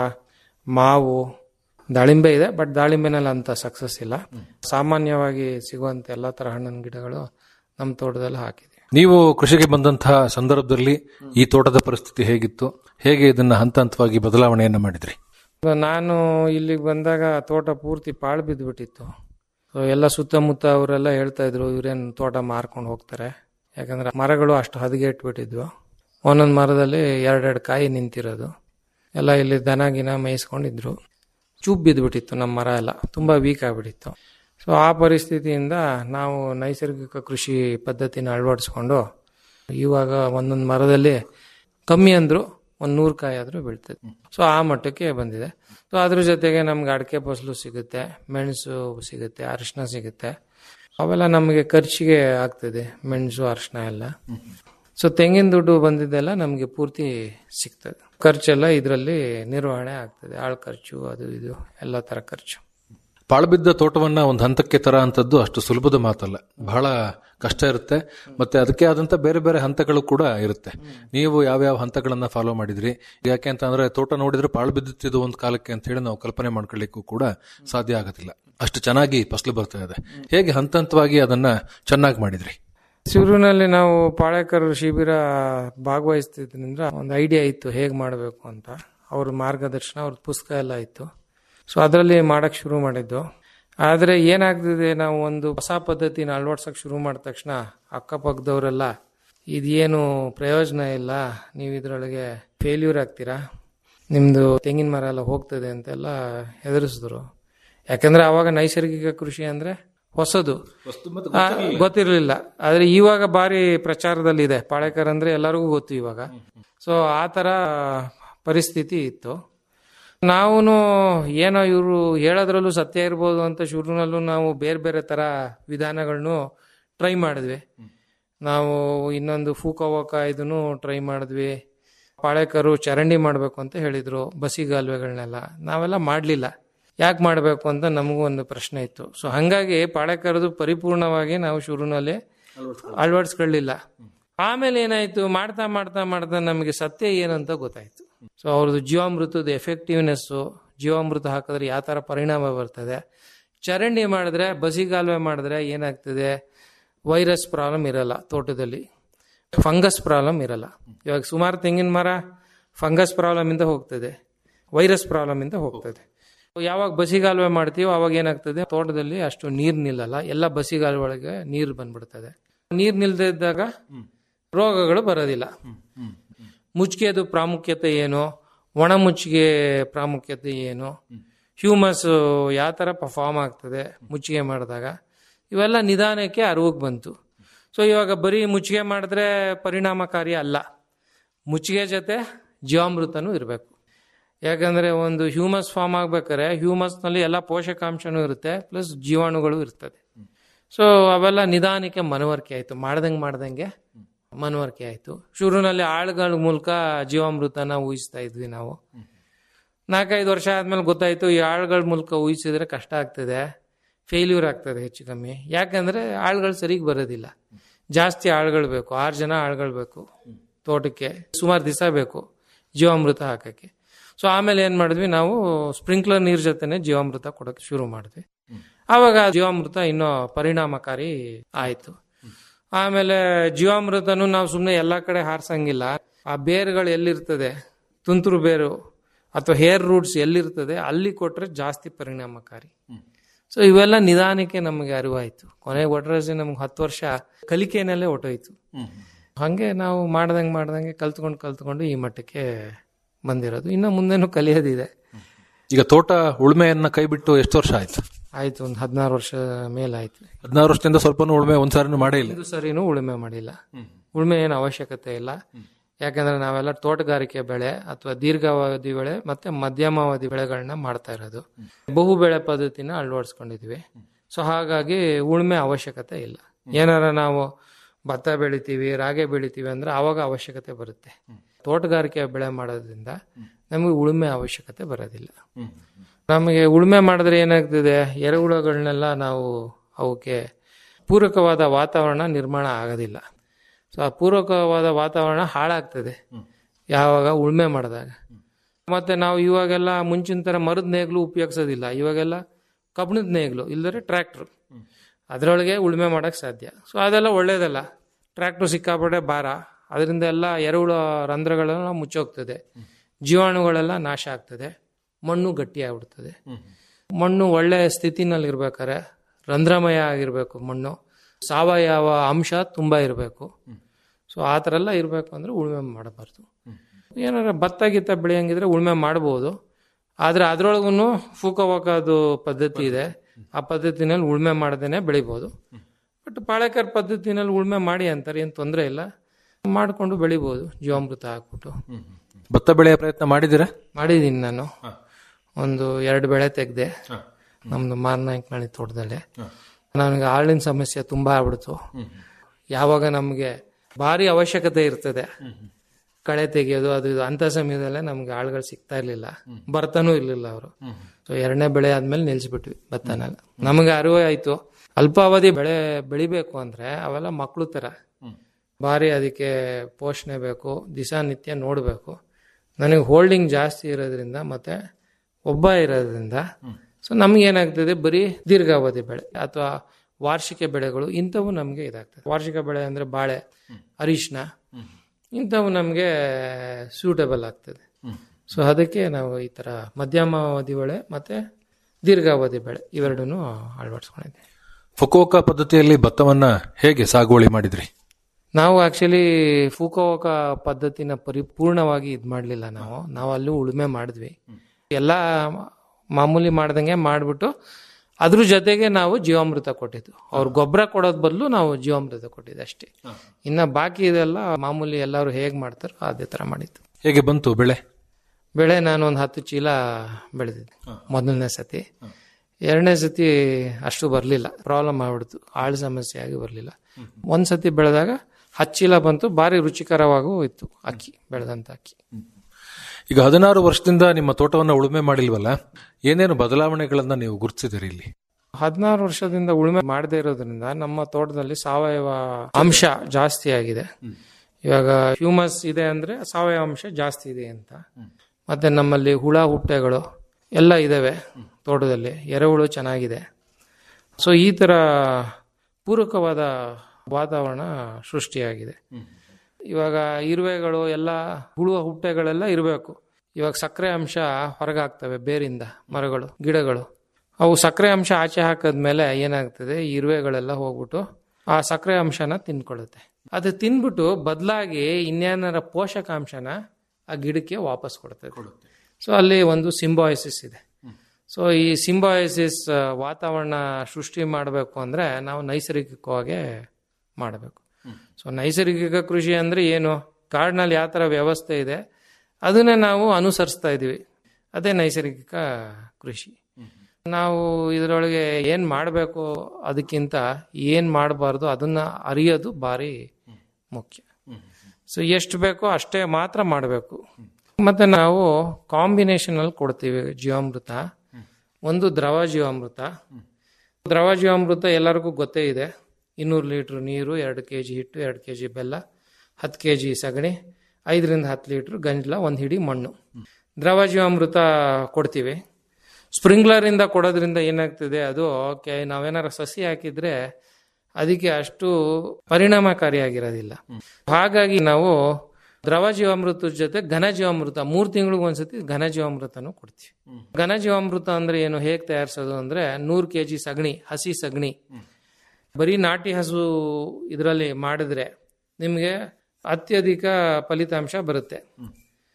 ಮಾವು ದಾಳಿಂಬೆ ಇದೆ ಬಟ್ ದಾಳಿಂಬೆನಲ್ಲಿ ಅಂತ ಸಕ್ಸಸ್ ಇಲ್ಲ ಸಾಮಾನ್ಯವಾಗಿ ಸಿಗುವಂತ ಎಲ್ಲ ತರ ಹಣ್ಣಿನ ಗಿಡಗಳು ನಮ್ಮ ತೋಟದಲ್ಲಿ ಹಾಕಿದೆ ನೀವು ಕೃಷಿಗೆ ಬಂದಂತಹ ಸಂದರ್ಭದಲ್ಲಿ ಈ ತೋಟದ ಪರಿಸ್ಥಿತಿ ಹೇಗಿತ್ತು ಹೇಗೆ ಇದನ್ನ ಹಂತ ಹಂತವಾಗಿ ಬದಲಾವಣೆಯನ್ನ ಮಾಡಿದ್ರಿ ಇವಾಗ ನಾನು ಇಲ್ಲಿಗೆ ಬಂದಾಗ ತೋಟ ಪೂರ್ತಿ ಪಾಳು ಬಿದ್ದುಬಿಟ್ಟಿತ್ತು ಸೊ ಎಲ್ಲ ಸುತ್ತಮುತ್ತ ಅವರೆಲ್ಲ ಹೇಳ್ತಾ ಇದ್ರು ಇವ್ರೇನು ತೋಟ ಮಾರ್ಕೊಂಡು ಹೋಗ್ತಾರೆ ಯಾಕಂದ್ರೆ ಮರಗಳು ಅಷ್ಟು ಹದಗೆಟ್ಬಿಟ್ಟಿದ್ವು ಒಂದೊಂದು ಮರದಲ್ಲಿ ಎರಡೆರಡು ಕಾಯಿ ನಿಂತಿರೋದು ಎಲ್ಲ ಇಲ್ಲಿ ದನ ಗಿನ ಮೇಯಿಸ್ಕೊಂಡಿದ್ರು ಚೂಪ್ ಬಿದ್ದುಬಿಟ್ಟಿತ್ತು ನಮ್ಮ ಮರ ಎಲ್ಲ ತುಂಬ ವೀಕ್ ಆಗಿಬಿಟ್ಟಿತ್ತು ಸೊ ಆ ಪರಿಸ್ಥಿತಿಯಿಂದ ನಾವು ನೈಸರ್ಗಿಕ ಕೃಷಿ ಪದ್ಧತಿನ ಅಳವಡಿಸ್ಕೊಂಡು ಇವಾಗ ಒಂದೊಂದು ಮರದಲ್ಲಿ ಕಮ್ಮಿ ಅಂದ್ರು ಒಂದು ನೂರು ಕಾಯಿ ಆದರೂ ಬೀಳ್ತದೆ ಸೊ ಆ ಮಟ್ಟಕ್ಕೆ ಬಂದಿದೆ ಸೊ ಅದ್ರ ಜೊತೆಗೆ ನಮ್ಗೆ ಅಡಿಕೆ ಫಸಲು ಸಿಗುತ್ತೆ ಮೆಣಸು ಸಿಗುತ್ತೆ ಅರಿಶಿನ ಸಿಗುತ್ತೆ ಅವೆಲ್ಲ ನಮಗೆ ಖರ್ಚಿಗೆ ಆಗ್ತದೆ ಮೆಣಸು ಅರಿಶಿನ ಎಲ್ಲ ಸೊ ತೆಂಗಿನ ದುಡ್ಡು ಬಂದಿದ್ದೆಲ್ಲ ನಮಗೆ ಪೂರ್ತಿ ಸಿಗ್ತದೆ ಖರ್ಚೆಲ್ಲ ಇದರಲ್ಲಿ ನಿರ್ವಹಣೆ ಆಗ್ತದೆ ಆಳ್ ಖರ್ಚು ಅದು ಇದು ಎಲ್ಲ ತರ ಖರ್ಚು ಪಾಳುಬಿದ್ದ ತೋಟವನ್ನ ಒಂದು ಹಂತಕ್ಕೆ ತರ ಅಂತದ್ದು ಅಷ್ಟು ಸುಲಭದ ಮಾತಲ್ಲ ಬಹಳ ಕಷ್ಟ ಇರುತ್ತೆ ಮತ್ತೆ ಅದಕ್ಕೆ ಆದಂತ ಬೇರೆ ಬೇರೆ ಹಂತಗಳು ಕೂಡ ಇರುತ್ತೆ ನೀವು ಯಾವ್ಯಾವ ಹಂತಗಳನ್ನ ಫಾಲೋ ಮಾಡಿದ್ರಿ ಯಾಕೆ ಅಂತ ಅಂದ್ರೆ ತೋಟ ನೋಡಿದ್ರೆ ಪಾಳು ಬಿದ್ದುತ್ತಿದ್ದು ಒಂದು ಕಾಲಕ್ಕೆ ಅಂತ ಹೇಳಿ ನಾವು ಕಲ್ಪನೆ ಮಾಡ್ಕೊಳ್ಳಿಕ್ಕೂ ಕೂಡ ಸಾಧ್ಯ ಆಗೋದಿಲ್ಲ ಅಷ್ಟು ಚೆನ್ನಾಗಿ ಫಸಲು ಬರ್ತಾ ಇದೆ ಹೇಗೆ ಹಂತ ಹಂತವಾಗಿ ಅದನ್ನ ಚೆನ್ನಾಗಿ ಮಾಡಿದ್ರಿ ಶಿರೂರಿನಲ್ಲಿ ನಾವು ಪಾಳೇಕರ್ ಶಿಬಿರ ಭಾಗವಹಿಸ್ತಿದ್ರಿಂದ ಒಂದು ಐಡಿಯಾ ಇತ್ತು ಹೇಗೆ ಮಾಡಬೇಕು ಅಂತ ಅವ್ರ ಮಾರ್ಗದರ್ಶನ ಅವ್ರ ಪುಸ್ತಕ ಎಲ್ಲ ಇತ್ತು ಸೊ ಅದರಲ್ಲಿ ಮಾಡಕ್ ಶುರು ಮಾಡಿದ್ದು ಆದರೆ ಏನಾಗ್ತಿದೆ ನಾವು ಒಂದು ಹೊಸ ಪದ್ಧತಿನ ಅಳವಡ್ಸಕ್ ಶುರು ಮಾಡಿದ ತಕ್ಷಣ ಅಕ್ಕಪಕ್ಕದವರೆಲ್ಲ ಇದೇನು ಪ್ರಯೋಜನ ಇಲ್ಲ ನೀವು ಇದರೊಳಗೆ ಫೇಲ್ಯೂರ್ ಆಗ್ತೀರಾ ನಿಮ್ದು ತೆಂಗಿನ ಮರ ಎಲ್ಲ ಹೋಗ್ತದೆ ಅಂತೆಲ್ಲ ಹೆದರಿಸಿದ್ರು ಯಾಕಂದ್ರೆ ಅವಾಗ ನೈಸರ್ಗಿಕ ಕೃಷಿ ಅಂದ್ರೆ ಹೊಸದು ಆ, ಗೊತ್ತಿರ್ಲಿಲ್ಲ ಆದ್ರೆ ಇವಾಗ ಬಾರಿ ಪ್ರಚಾರದಲ್ಲಿದೆ ಪಾಳೇಕರ್ ಅಂದ್ರೆ ಎಲ್ಲರಿಗೂ ಗೊತ್ತು ಇವಾಗ ಸೊ ಆ ತರ ಪರಿಸ್ಥಿತಿ ಇತ್ತು ನಾವು ಏನೋ ಇವರು ಹೇಳೋದ್ರಲ್ಲೂ ಸತ್ಯ ಇರ್ಬೋದು ಅಂತ ಶುರುನಲ್ಲೂ ನಾವು ಬೇರೆ ಬೇರೆ ತರ ವಿಧಾನಗಳನ್ನು ಟ್ರೈ ಮಾಡಿದ್ವಿ ನಾವು ಇನ್ನೊಂದು ಫೂಕವಕ ಇದನ್ನು ಟ್ರೈ ಮಾಡಿದ್ವಿ ಪಾಳೇಕರು ಚರಂಡಿ ಮಾಡಬೇಕು ಅಂತ ಹೇಳಿದ್ರು ಬಸಿಗಾಲುವೆಗಳನ್ನೆಲ್ಲ ನಾವೆಲ್ಲ ಮಾಡಲಿಲ್ಲ ಯಾಕೆ ಮಾಡಬೇಕು ಅಂತ ನಮಗೂ ಒಂದು ಪ್ರಶ್ನೆ ಇತ್ತು ಸೊ ಹಂಗಾಗಿ ಪಾಳೇಕರದು ಪರಿಪೂರ್ಣವಾಗಿ ನಾವು ಶುರುನಲ್ಲಿ ಅಳವಡಿಸ್ಕೊಳ್ಳಿಲ್ಲ ಆಮೇಲೆ ಏನಾಯ್ತು ಮಾಡ್ತಾ ಮಾಡ್ತಾ ಮಾಡ್ತಾ ನಮಗೆ ಸತ್ಯ ಏನಂತ ಗೊತ್ತಾಯ್ತು ಸೊ ಅವ್ರದ್ದು ಜೀವಾಮೃತದ ಎಫೆಕ್ಟಿವ್ನೆಸ್ಸು ಜೀವಾಮೃತ ಹಾಕಿದ್ರೆ ಯಾವ ಥರ ಪರಿಣಾಮ ಬರ್ತದೆ ಚರಂಡಿ ಮಾಡಿದ್ರೆ ಬಸಿಗಾಲುವೆ ಮಾಡಿದ್ರೆ ಏನಾಗ್ತದೆ ವೈರಸ್ ಪ್ರಾಬ್ಲಮ್ ಇರಲ್ಲ ತೋಟದಲ್ಲಿ ಫಂಗಸ್ ಪ್ರಾಬ್ಲಮ್ ಇರಲ್ಲ ಇವಾಗ ಸುಮಾರು ತೆಂಗಿನ ಮರ ಫಂಗಸ್ ಪ್ರಾಬ್ಲಮ್ ಇಂದ ಹೋಗ್ತದೆ ವೈರಸ್ ಪ್ರಾಬ್ಲಮ್ ಇಂದ ಹೋಗ್ತದೆ ಯಾವಾಗ ಬಸಿಗಾಲುವೆ ಮಾಡ್ತೀವೋ ಅವಾಗ ಏನಾಗ್ತದೆ ತೋಟದಲ್ಲಿ ಅಷ್ಟು ನೀರು ನಿಲ್ಲಲ್ಲ ಎಲ್ಲ ಬಸಿಗಾಲುವೆ ಒಳಗೆ ನೀರು ಬಂದ್ಬಿಡ್ತದೆ ನೀರು ನಿಲ್ದೇ ಇದ್ದಾಗ ರೋಗಗಳು ಬರೋದಿಲ್ಲ ಮುಚ್ಚಿಗೆದು ಪ್ರಾಮುಖ್ಯತೆ ಏನು ಒಣ ಮುಚ್ಚಿಗೆ ಪ್ರಾಮುಖ್ಯತೆ ಏನು ಹ್ಯೂಮಸ್ ಯಾವ ಥರ ಫಾರ್ಮ್ ಆಗ್ತದೆ ಮುಚ್ಚಿಗೆ ಮಾಡಿದಾಗ ಇವೆಲ್ಲ ನಿಧಾನಕ್ಕೆ ಅರಿವಿಗೆ ಬಂತು ಸೊ ಇವಾಗ ಬರೀ ಮುಚ್ಚಿಗೆ ಮಾಡಿದ್ರೆ ಪರಿಣಾಮಕಾರಿ ಅಲ್ಲ ಮುಚ್ಚಿಗೆ ಜೊತೆ ಜೀವಾಮೃತನೂ ಇರಬೇಕು ಯಾಕಂದ್ರೆ ಒಂದು ಹ್ಯೂಮಸ್ ಫಾರ್ಮ್ ಆಗ್ಬೇಕಾದ್ರೆ ಹ್ಯೂಮಸ್ನಲ್ಲಿ ಎಲ್ಲ ಪೋಷಕಾಂಶನೂ ಇರುತ್ತೆ ಪ್ಲಸ್ ಜೀವಾಣುಗಳು ಇರ್ತದೆ ಸೊ ಅವೆಲ್ಲ ನಿಧಾನಕ್ಕೆ ಮನವರಿಕೆ ಆಯಿತು ಮಾಡ್ದಂಗೆ ಮಾಡ್ದಂಗೆ ಮನವರಿಕೆ ಆಯಿತು ಶುರುನಲ್ಲಿ ಆಳುಗಳ ಮೂಲಕ ಜೀವಾಮೃತನ ಊಹಿಸ್ತಾ ಇದ್ವಿ ನಾವು ನಾಲ್ಕೈದು ವರ್ಷ ಆದ್ಮೇಲೆ ಗೊತ್ತಾಯ್ತು ಈ ಆಳುಗಳ ಮೂಲಕ ಊಹಿಸಿದ್ರೆ ಕಷ್ಟ ಆಗ್ತದೆ ಫೇಲ್ಯೂರ್ ಆಗ್ತದೆ ಹೆಚ್ಚು ಕಮ್ಮಿ ಯಾಕಂದ್ರೆ ಆಳುಗಳು ಸರಿಗೆ ಬರೋದಿಲ್ಲ ಜಾಸ್ತಿ ಆಳುಗಳು ಬೇಕು ಆರು ಜನ ಆಳುಗಳು ಬೇಕು ತೋಟಕ್ಕೆ ಸುಮಾರು ದಿವಸ ಬೇಕು ಜೀವಾಮೃತ ಹಾಕಕ್ಕೆ ಸೊ ಆಮೇಲೆ ಏನ್ ಮಾಡಿದ್ವಿ ನಾವು ಸ್ಪ್ರಿಂಕ್ಲರ್ ನೀರ್ ಜೊತೆನೆ ಜೀವಾಮೃತ ಕೊಡಕ್ಕೆ ಶುರು ಮಾಡಿದ್ವಿ ಆವಾಗ ಜೀವಾಮೃತ ಇನ್ನೂ ಪರಿಣಾಮಕಾರಿ ಆಯ್ತು ಆಮೇಲೆ ಜೀವಾಮೃತನು ನಾವು ಸುಮ್ಮನೆ ಎಲ್ಲ ಕಡೆ ಹಾರ್ಸಂಗಿಲ್ಲ ಆ ಬೇರುಗಳು ಎಲ್ಲಿರ್ತದೆ ತುಂತುರು ಬೇರು ಅಥವಾ ಹೇರ್ ರೂಟ್ಸ್ ಎಲ್ಲಿರ್ತದೆ ಅಲ್ಲಿ ಕೊಟ್ರೆ ಜಾಸ್ತಿ ಪರಿಣಾಮಕಾರಿ ಸೊ ಇವೆಲ್ಲ ನಿಧಾನಕ್ಕೆ ನಮಗೆ ಅರಿವಾಯ್ತು ಕೊನೆಗೆ ಒಟ್ರಾಸಿ ನಮ್ಗೆ ಹತ್ತು ವರ್ಷ ಕಲಿಕೆನಲ್ಲೇ ಹೊಟ್ಟೋಯ್ತು ಹಂಗೆ ನಾವು ಮಾಡ್ದಂಗೆ ಮಾಡ್ದಂಗೆ ಕಲ್ತ್ಕೊಂಡು ಕಲ್ತ್ಕೊಂಡು ಈ ಮಟ್ಟಕ್ಕೆ ಬಂದಿರೋದು ಇನ್ನು ಮುಂದೆನೂ ಕಲಿಯೋದಿದೆ ಈಗ ತೋಟ ಉಳುಮೆಯನ್ನ ಕೈ ಬಿಟ್ಟು ಎಷ್ಟು ವರ್ಷ ಆಯ್ತು ಆಯ್ತು ಒಂದು ಹದಿನಾರು ವರ್ಷ ಮೇಲಾಯ್ತು ಹದಿನಾರು ವರ್ಷದಿಂದ ಸ್ವಲ್ಪ ಉಳುಮೆ ಒಂದ್ಸಾರಿನೂ ಮಾಡೇ ಇಲ್ಲ ಒಂದು ಸರಿನೂ ಉಳುಮೆ ಮಾಡಿಲ್ಲ ಉಳುಮೆ ಏನು ಅವಶ್ಯಕತೆ ಇಲ್ಲ ಯಾಕಂದ್ರೆ ನಾವೆಲ್ಲ ತೋಟಗಾರಿಕೆ ಬೆಳೆ ಅಥವಾ ದೀರ್ಘಾವಧಿ ಬೆಳೆ ಮತ್ತೆ ಮಧ್ಯಮಾವಧಿ ಬೆಳೆಗಳನ್ನ ಮಾಡ್ತಾ ಇರೋದು ಬಹು ಬೆಳೆ ಪದ್ಧತಿನ ಅಳವಡಿಸ್ಕೊಂಡಿದ್ವಿ ಸೊ ಹಾಗಾಗಿ ಉಳುಮೆ ಅವಶ್ಯಕತೆ ಇಲ್ಲ ಏನಾರ ನಾವು ಭತ್ತ ಬೆಳಿತೀವಿ ರಾಗಿ ಬೆಳಿತೀವಿ ಅಂದ್ರೆ ಆವಾಗ ಅವಶ್ಯಕತೆ ಬರುತ್ತೆ ತೋಟಗಾರಿಕೆ ಬೆಳೆ ಮಾಡೋದ್ರಿಂದ ನಮಗೆ ಉಳುಮೆ ಅವಶ್ಯಕತೆ ಬರೋದಿಲ್ಲ ನಮಗೆ ಉಳುಮೆ ಮಾಡಿದ್ರೆ ಏನಾಗ್ತದೆ ಎರೆಹುಳಗಳನ್ನೆಲ್ಲ ನಾವು ಅವಕ್ಕೆ ಪೂರಕವಾದ ವಾತಾವರಣ ನಿರ್ಮಾಣ ಆಗೋದಿಲ್ಲ ಸೊ ಆ ಪೂರಕವಾದ ವಾತಾವರಣ ಹಾಳಾಗ್ತದೆ ಯಾವಾಗ ಉಳುಮೆ ಮಾಡಿದಾಗ ಮತ್ತೆ ನಾವು ಇವಾಗೆಲ್ಲ ಮುಂಚಿನ ಥರ ಮರದ ನೇಗ್ಲು ಉಪಯೋಗಿಸೋದಿಲ್ಲ ಇವಾಗೆಲ್ಲ ಕಬ್ಬಣದ ನೇಗ್ಲು ಇಲ್ಲದ್ರೆ ಟ್ರ್ಯಾಕ್ಟ್ರು ಅದರೊಳಗೆ ಉಳುಮೆ ಮಾಡೋಕ್ಕೆ ಸಾಧ್ಯ ಸೊ ಅದೆಲ್ಲ ಒಳ್ಳೇದಲ್ಲ ಟ್ರ್ಯಾಕ್ಟ್ರು ಸಿಕ್ಕಾಪಟ್ಟೆ ಭಾರ ಅದರಿಂದ ಎಲ್ಲ ಎರೆಹುಳ ರಂಧ್ರಗಳೆಲ್ಲ ಮುಚ್ಚೋಗ್ತದೆ ಜೀವಾಣುಗಳೆಲ್ಲ ನಾಶ ಆಗ್ತದೆ ಮಣ್ಣು ಗಟ್ಟಿಯಾಗ್ಬಿಡ್ತದೆ ಮಣ್ಣು ಒಳ್ಳೆ ಸ್ಥಿತಿನಲ್ಲಿ ಇರ್ಬೇಕಾದ್ರೆ ರಂಧ್ರಮಯ ಆಗಿರಬೇಕು ಮಣ್ಣು ಸಾವಯವ ಅಂಶ ತುಂಬ ಇರಬೇಕು ಸೊ ಆ ಥರ ಎಲ್ಲ ಇರಬೇಕು ಅಂದರೆ ಉಳುಮೆ ಮಾಡಬಾರ್ದು ಏನಾರ ಭತ್ತ ಗಿತ್ತ ಬೆಳೆಯಂಗಿದ್ರೆ ಉಳುಮೆ ಮಾಡ್ಬೋದು ಆದರೆ ಅದರೊಳಗೂ ಫೂಕವಾಕೋದು ಪದ್ಧತಿ ಇದೆ ಆ ಪದ್ಧತಿನಲ್ಲಿ ಉಳುಮೆ ಮಾಡ್ದೇನೆ ಬೆಳಿಬೋದು ಬಟ್ ಪಾಳೆಕರ್ ಪದ್ಧತಿನಲ್ಲಿ ಉಳುಮೆ ಮಾಡಿ ಅಂತಾರೆ ಏನು ತೊಂದರೆ ಇಲ್ಲ ಮಾಡಿಕೊಂಡು ಬೆಳಿಬೋದು ಜೀವಾಮೃತ ಹಾಕ್ಬಿಟ್ಟು ಭತ್ತ ಬೆಳೆಯ ಪ್ರಯತ್ನ ಮಾಡಿದ್ದೀರಾ ಮಾಡಿದ್ದೀನಿ ನಾನು ಒಂದು ಎರಡು ಬೆಳೆ ತೆಗ್ದೆ ನಮ್ದು ಮಾರ್ನಾಯಕನಹಳ್ಳಿ ತೋಟದಲ್ಲೇ ನನಗೆ ಆಳಿನ ಸಮಸ್ಯೆ ತುಂಬಾ ಆಗ್ಬಿಡ್ತು ಯಾವಾಗ ನಮಗೆ ಭಾರಿ ಅವಶ್ಯಕತೆ ಇರ್ತದೆ ಕಳೆ ತೆಗೆಯೋದು ಅದು ಇದು ಅಂತ ಸಮಯದಲ್ಲೇ ನಮ್ಗೆ ಆಳುಗಳು ಸಿಗ್ತಾ ಇರ್ಲಿಲ್ಲ ಬರ್ತಾನೂ ಇರ್ಲಿಲ್ಲ ಅವರು ಸೊ ಎರಡನೇ ಬೆಳೆ ಆದ್ಮೇಲೆ ನಿಲ್ಸ್ಬಿಟ್ವಿ ಭತ್ತನೆಲ್ಲ ನಮಗೆ ಅರಿವು ಆಯ್ತು ಅಲ್ಪಾವಧಿ ಬೆಳೆ ಬೆಳಿಬೇಕು ಅಂದ್ರೆ ಅವೆಲ್ಲ ಮಕ್ಳು ತರ ಭಾರಿ ಅದಕ್ಕೆ ಪೋಷಣೆ ಬೇಕು ದಿಸ ನಿತ್ಯ ನೋಡಬೇಕು ನನಗೆ ಹೋಲ್ಡಿಂಗ್ ಜಾಸ್ತಿ ಇರೋದ್ರಿಂದ ಮತ್ತೆ ಒಬ್ಬ ಇರೋದ್ರಿಂದ ಸೊ ನಮ್ಗೆ ಏನಾಗ್ತದೆ ಬರೀ ದೀರ್ಘಾವಧಿ ಬೆಳೆ ಅಥವಾ ವಾರ್ಷಿಕ ಬೆಳೆಗಳು ಇಂಥವು ನಮಗೆ ಇದಾಗ್ತದೆ ವಾರ್ಷಿಕ ಬೆಳೆ ಅಂದ್ರೆ ಬಾಳೆ ಅರಿಶಿನ ಇಂಥವು ನಮಗೆ ಸೂಟಬಲ್ ಆಗ್ತದೆ ಸೊ ಅದಕ್ಕೆ ನಾವು ಈ ತರ ಮಧ್ಯಮಾವಧಿ ಬೆಳೆ ಮತ್ತೆ ದೀರ್ಘಾವಧಿ ಬೆಳೆ ಇವೆರಡನ್ನು ಅಳವಡಿಸ್ಕೊಂಡಿದ್ದೀವಿ ಫುಕೋಕ ಪದ್ಧತಿಯಲ್ಲಿ ಭತ್ತವನ್ನ ಹೇಗೆ ಸಾಗುವಳಿ ಮಾಡಿದ್ರಿ ನಾವು ಆಕ್ಚುಲಿ ಫೂಕೋಕ ಪದ್ಧತಿನ ಪರಿಪೂರ್ಣವಾಗಿ ಇದ್ ಮಾಡ್ಲಿಲ್ಲ ನಾವು ನಾವು ಅಲ್ಲೂ ಉಳುಮೆ ಮಾಡಿದ್ವಿ ಎಲ್ಲ ಮಾಮೂಲಿ ಮಾಡ್ದಂಗೆ ಮಾಡ್ಬಿಟ್ಟು ಅದ್ರ ಜೊತೆಗೆ ನಾವು ಜೀವಾಮೃತ ಕೊಟ್ಟಿದ್ದು ಅವ್ರ ಗೊಬ್ಬರ ಕೊಡೋದ್ ಬದಲು ನಾವು ಜೀವಾಮೃತ ಕೊಟ್ಟಿದ್ದು ಅಷ್ಟೇ ಇನ್ನ ಬಾಕಿ ಇದೆಲ್ಲ ಮಾಮೂಲಿ ಎಲ್ಲರೂ ಹೇಗ್ ಮಾಡ್ತಾರೋ ಅದೇ ತರ ಮಾಡಿದ್ದು ಹೇಗೆ ಬಂತು ಬೆಳೆ ಬೆಳೆ ನಾನು ಒಂದು ಹತ್ತು ಚೀಲ ಬೆಳೆದಿದ್ದೆ ಮೊದಲನೇ ಸತಿ ಎರಡನೇ ಸತಿ ಅಷ್ಟು ಬರಲಿಲ್ಲ ಪ್ರಾಬ್ಲಮ್ ಆಗ್ಬಿಡ್ತು ಆಳು ಸಮಸ್ಯೆ ಆಗಿ ಬರಲಿಲ್ಲ ಒಂದ್ ಸತಿ ಬೆಳೆದಾಗ ಹತ್ತು ಚೀಲ ಬಂತು ಭಾರಿ ರುಚಿಕರವಾಗೂ ಇತ್ತು ಅಕ್ಕಿ ಬೆಳೆದಂತ ಅಕ್ಕಿ ಈಗ ಹದಿನಾರು ವರ್ಷದಿಂದ ನಿಮ್ಮ ತೋಟವನ್ನ ಉಳುಮೆ ಮಾಡಿಲ್ವಲ್ಲ ಏನೇನು ಬದಲಾವಣೆಗಳನ್ನ ನೀವು ಗುರುತಿಸಿದಿರಿ ಇಲ್ಲಿ ಹದಿನಾರು ವರ್ಷದಿಂದ ಉಳುಮೆ ಮಾಡದೇ ಇರೋದ್ರಿಂದ ನಮ್ಮ ತೋಟದಲ್ಲಿ ಸಾವಯವ ಅಂಶ ಜಾಸ್ತಿ ಆಗಿದೆ ಇವಾಗ ಹ್ಯೂಮಸ್ ಇದೆ ಅಂದ್ರೆ ಸಾವಯವ ಅಂಶ ಜಾಸ್ತಿ ಇದೆ ಅಂತ ಮತ್ತೆ ನಮ್ಮಲ್ಲಿ ಹುಳ ಹುಟ್ಟೆಗಳು ಎಲ್ಲ ಇದಾವೆ ತೋಟದಲ್ಲಿ ಎರೆಹುಳು ಚೆನ್ನಾಗಿದೆ ಸೊ ಈ ತರ ಪೂರಕವಾದ ವಾತಾವರಣ ಸೃಷ್ಟಿಯಾಗಿದೆ ಇವಾಗ ಇರುವೆಗಳು ಎಲ್ಲ ಹುಳುವ ಹುಟ್ಟೆಗಳೆಲ್ಲ ಇರಬೇಕು ಇವಾಗ ಸಕ್ಕರೆ ಅಂಶ ಹೊರಗಾಗ್ತವೆ ಬೇರಿಂದ ಮರಗಳು ಗಿಡಗಳು ಅವು ಸಕ್ಕರೆ ಅಂಶ ಆಚೆ ಹಾಕಿದ್ಮೇಲೆ ಏನಾಗ್ತದೆ ಈ ಇರುವೆಗಳೆಲ್ಲ ಹೋಗ್ಬಿಟ್ಟು ಆ ಸಕ್ಕರೆ ಅಂಶನ ತಿನ್ಕೊಳ್ಳುತ್ತೆ ಅದು ತಿನ್ಬಿಟ್ಟು ಬದಲಾಗಿ ಇನ್ನೇನಾರ ಪೋಷಕಾಂಶನ ಆ ಗಿಡಕ್ಕೆ ವಾಪಸ್ ಕೊಡ್ತದೆ ಸೊ ಅಲ್ಲಿ ಒಂದು ಸಿಂಬಾಯಿಸಿಸ್ ಇದೆ ಸೊ ಈ ಸಿಂಬಾಯಿಸಿಸ್ ವಾತಾವರಣ ಸೃಷ್ಟಿ ಮಾಡಬೇಕು ಅಂದ್ರೆ ನಾವು ನೈಸರ್ಗಿಕವಾಗಿ ಮಾಡಬೇಕು ಸೊ ನೈಸರ್ಗಿಕ ಕೃಷಿ ಅಂದ್ರೆ ಏನು ಕಾಡಿನಲ್ಲಿ ಯಾವ ಥರ ವ್ಯವಸ್ಥೆ ಇದೆ ಅದನ್ನೇ ನಾವು ಅನುಸರಿಸ್ತಾ ಇದೀವಿ ಅದೇ ನೈಸರ್ಗಿಕ ಕೃಷಿ ನಾವು ಇದರೊಳಗೆ ಏನ್ ಮಾಡಬೇಕು ಅದಕ್ಕಿಂತ ಏನ್ ಮಾಡಬಾರ್ದು ಅದನ್ನ ಅರಿಯೋದು ಭಾರಿ ಮುಖ್ಯ ಸೊ ಎಷ್ಟು ಬೇಕೋ ಅಷ್ಟೇ ಮಾತ್ರ ಮಾಡಬೇಕು ಮತ್ತೆ ನಾವು ಕಾಂಬಿನೇಷನ್ ಅಲ್ಲಿ ಕೊಡ್ತೀವಿ ಜೀವಾಮೃತ ಒಂದು ದ್ರವ ಜೀವಾಮೃತ ದ್ರವ ಜೀವಾಮೃತ ಎಲ್ಲರಿಗೂ ಗೊತ್ತೇ ಇದೆ ಇನ್ನೂರು ಲೀಟ್ರ್ ನೀರು ಎರಡು ಕೆ ಜಿ ಹಿಟ್ಟು ಎರಡು ಕೆ ಜಿ ಬೆಲ್ಲ ಹತ್ತು ಕೆ ಜಿ ಸಗಣಿ ಐದರಿಂದ ಹತ್ತು ಲೀಟ್ರ್ ಗಂಜಲ ಒಂದು ಹಿಡಿ ಮಣ್ಣು ದ್ರವ ಜೀವಾಮೃತ ಕೊಡ್ತೀವಿ ಸ್ಪ್ರಿಂಕ್ಲರ್ ಇಂದ ಕೊಡೋದ್ರಿಂದ ಏನಾಗ್ತದೆ ಅದು ಕೆ ನಾವೇನಾರ ಸಸಿ ಹಾಕಿದ್ರೆ ಅದಕ್ಕೆ ಅಷ್ಟು ಪರಿಣಾಮಕಾರಿಯಾಗಿರೋದಿಲ್ಲ ಹಾಗಾಗಿ ನಾವು ದ್ರವ ಜೀವಾಮೃತದ ಜೊತೆ ಘನ ಜೀವಾಮೃತ ಮೂರ್ ತಿಂಗಳಿಗೆ ಒಂದ್ಸತಿ ಘನ ಜೀವಾಮೃತನೂ ಕೊಡ್ತೀವಿ ಘನ ಜೀವಾಮೃತ ಅಂದ್ರೆ ಏನು ಹೇಗ್ ತಯಾರಿಸೋದು ಅಂದ್ರೆ ನೂರ್ ಕೆಜಿ ಸಗಣಿ ಹಸಿ ಸಗಣಿ ಬರೀ ನಾಟಿ ಹಸು ಇದರಲ್ಲಿ ಮಾಡಿದ್ರೆ ನಿಮಗೆ ಅತ್ಯಧಿಕ ಫಲಿತಾಂಶ ಬರುತ್ತೆ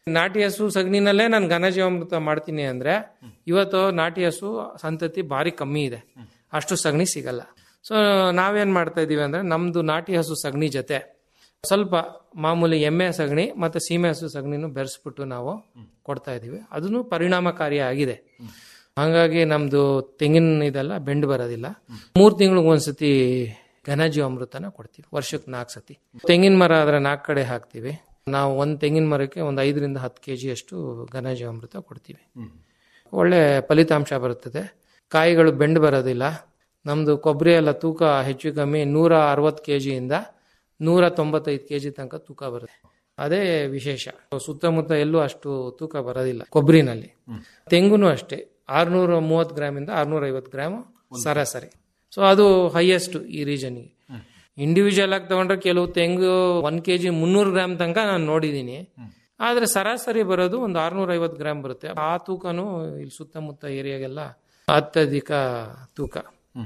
ನಾಟಿ ಹಸು ಸಗಣಿನಲ್ಲೇ ನಾನು ಘನಜೀವಾಮೃತ ಮಾಡ್ತೀನಿ ಅಂದ್ರೆ ಇವತ್ತು ನಾಟಿ ಹಸು ಸಂತತಿ ಭಾರಿ ಕಮ್ಮಿ ಇದೆ ಅಷ್ಟು ಸಗಣಿ ಸಿಗಲ್ಲ ಸೊ ನಾವೇನ್ ಮಾಡ್ತಾ ಇದೀವಿ ಅಂದ್ರೆ ನಮ್ದು ನಾಟಿ ಹಸು ಸಗಣಿ ಜೊತೆ ಸ್ವಲ್ಪ ಮಾಮೂಲಿ ಎಮ್ಮೆ ಸಗಣಿ ಮತ್ತೆ ಸೀಮೆ ಹಸು ಸಗಣಿನೂ ಬೆರೆಸ್ಬಿಟ್ಟು ನಾವು ಕೊಡ್ತಾ ಇದೀವಿ ಅದನ್ನು ಪರಿಣಾಮಕಾರಿಯಾಗಿದೆ ಹಾಗಾಗಿ ನಮ್ದು ತೆಂಗಿನ ಇದೆಲ್ಲ ಬೆಂಡ್ ಬರೋದಿಲ್ಲ ಮೂರ್ ತಿಂಗಳಿಗೆ ಒಂದ್ಸತಿ ಘನಜೀವಾಮೃತನ ಕೊಡ್ತೀವಿ ವರ್ಷಕ್ಕೆ ನಾಲ್ಕು ಸತಿ ತೆಂಗಿನ ಮರ ಆದ್ರೆ ನಾಲ್ಕು ಕಡೆ ಹಾಕ್ತಿವಿ ನಾವು ಒಂದ್ ತೆಂಗಿನ ಮರಕ್ಕೆ ಒಂದು ಐದರಿಂದ ಹತ್ತು ಕೆಜಿ ಅಷ್ಟು ಘನಜೀವಾಮೃತ ಕೊಡ್ತೀವಿ ಒಳ್ಳೆ ಫಲಿತಾಂಶ ಬರುತ್ತದೆ ಕಾಯಿಗಳು ಬೆಂಡ್ ಬರೋದಿಲ್ಲ ನಮ್ದು ಕೊಬ್ಬರಿ ಎಲ್ಲ ತೂಕ ಹೆಚ್ಚು ಕಮ್ಮಿ ನೂರ ಅರವತ್ತು ಕೆ ಜಿಯಿಂದ ನೂರ ತೊಂಬತ್ತೈದು ಕೆ ಜಿ ತನಕ ತೂಕ ಬರುತ್ತೆ ಅದೇ ವಿಶೇಷ ಸುತ್ತಮುತ್ತ ಎಲ್ಲೂ ಅಷ್ಟು ತೂಕ ಬರೋದಿಲ್ಲ ಕೊಬ್ಬರಿನಲ್ಲಿ ತೆಂಗುನು ಅಷ್ಟೇ ಆರ್ನೂರ ಮೂವತ್ತು ಗ್ರಾಮಿಂದ ಆರ್ನೂರ ಐವತ್ತು ಗ್ರಾಮ್ ಸರಾಸರಿ ಸೊ ಅದು ಹೈಯೆಸ್ಟ್ ಈ ರೀಜನ್ಗೆ ಇಂಡಿವಿಜುವಲ್ ಆಗಿ ತಗೊಂಡ್ರೆ ಕೆಲವು ತೆಂಗು ಒನ್ ಕೆ ಜಿ ಮುನ್ನೂರು ಗ್ರಾಮ್ ತನಕ ನಾನು ನೋಡಿದ್ದೀನಿ ಆದ್ರೆ ಸರಾಸರಿ ಬರೋದು ಒಂದು ಆರ್ನೂರ ಐವತ್ತು ಗ್ರಾಮ್ ಬರುತ್ತೆ ಆ ತೂಕನು ಇಲ್ಲಿ ಸುತ್ತಮುತ್ತ ಏರಿಯಾಗೆಲ್ಲ ಅತ್ಯಧಿಕ ತೂಕ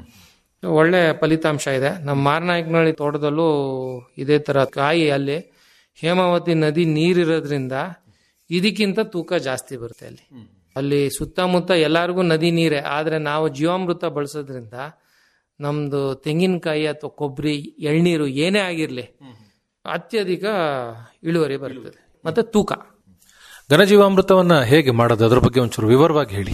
ಒಳ್ಳೆ ಫಲಿತಾಂಶ ಇದೆ ನಮ್ಮ ಮಾರನಾಯಕನಹಳ್ಳಿ ತೋಟದಲ್ಲೂ ಇದೇ ತರ ಕಾಯಿ ಅಲ್ಲಿ ಹೇಮಾವತಿ ನದಿ ನೀರಿರೋದ್ರಿಂದ ಇದಕ್ಕಿಂತ ತೂಕ ಜಾಸ್ತಿ ಬರುತ್ತೆ ಅಲ್ಲಿ ಅಲ್ಲಿ ಸುತ್ತಮುತ್ತ ಎಲ್ಲರಿಗೂ ನದಿ ನೀರೇ ಆದ್ರೆ ನಾವು ಜೀವಾಮೃತ ಬಳಸೋದ್ರಿಂದ ನಮ್ದು ತೆಂಗಿನಕಾಯಿ ಅಥವಾ ಕೊಬ್ಬರಿ ಎಳ್ನೀರು ಏನೇ ಆಗಿರ್ಲಿ ಅತ್ಯಧಿಕ ಇಳುವರಿ ಬರ್ತದೆ ಮತ್ತೆ ತೂಕ ಘನಜೀವಾಮೃತವನ್ನ ಹೇಗೆ ಮಾಡೋದು ಅದ್ರ ಬಗ್ಗೆ ಒಂಚೂರು ವಿವರವಾಗಿ ಹೇಳಿ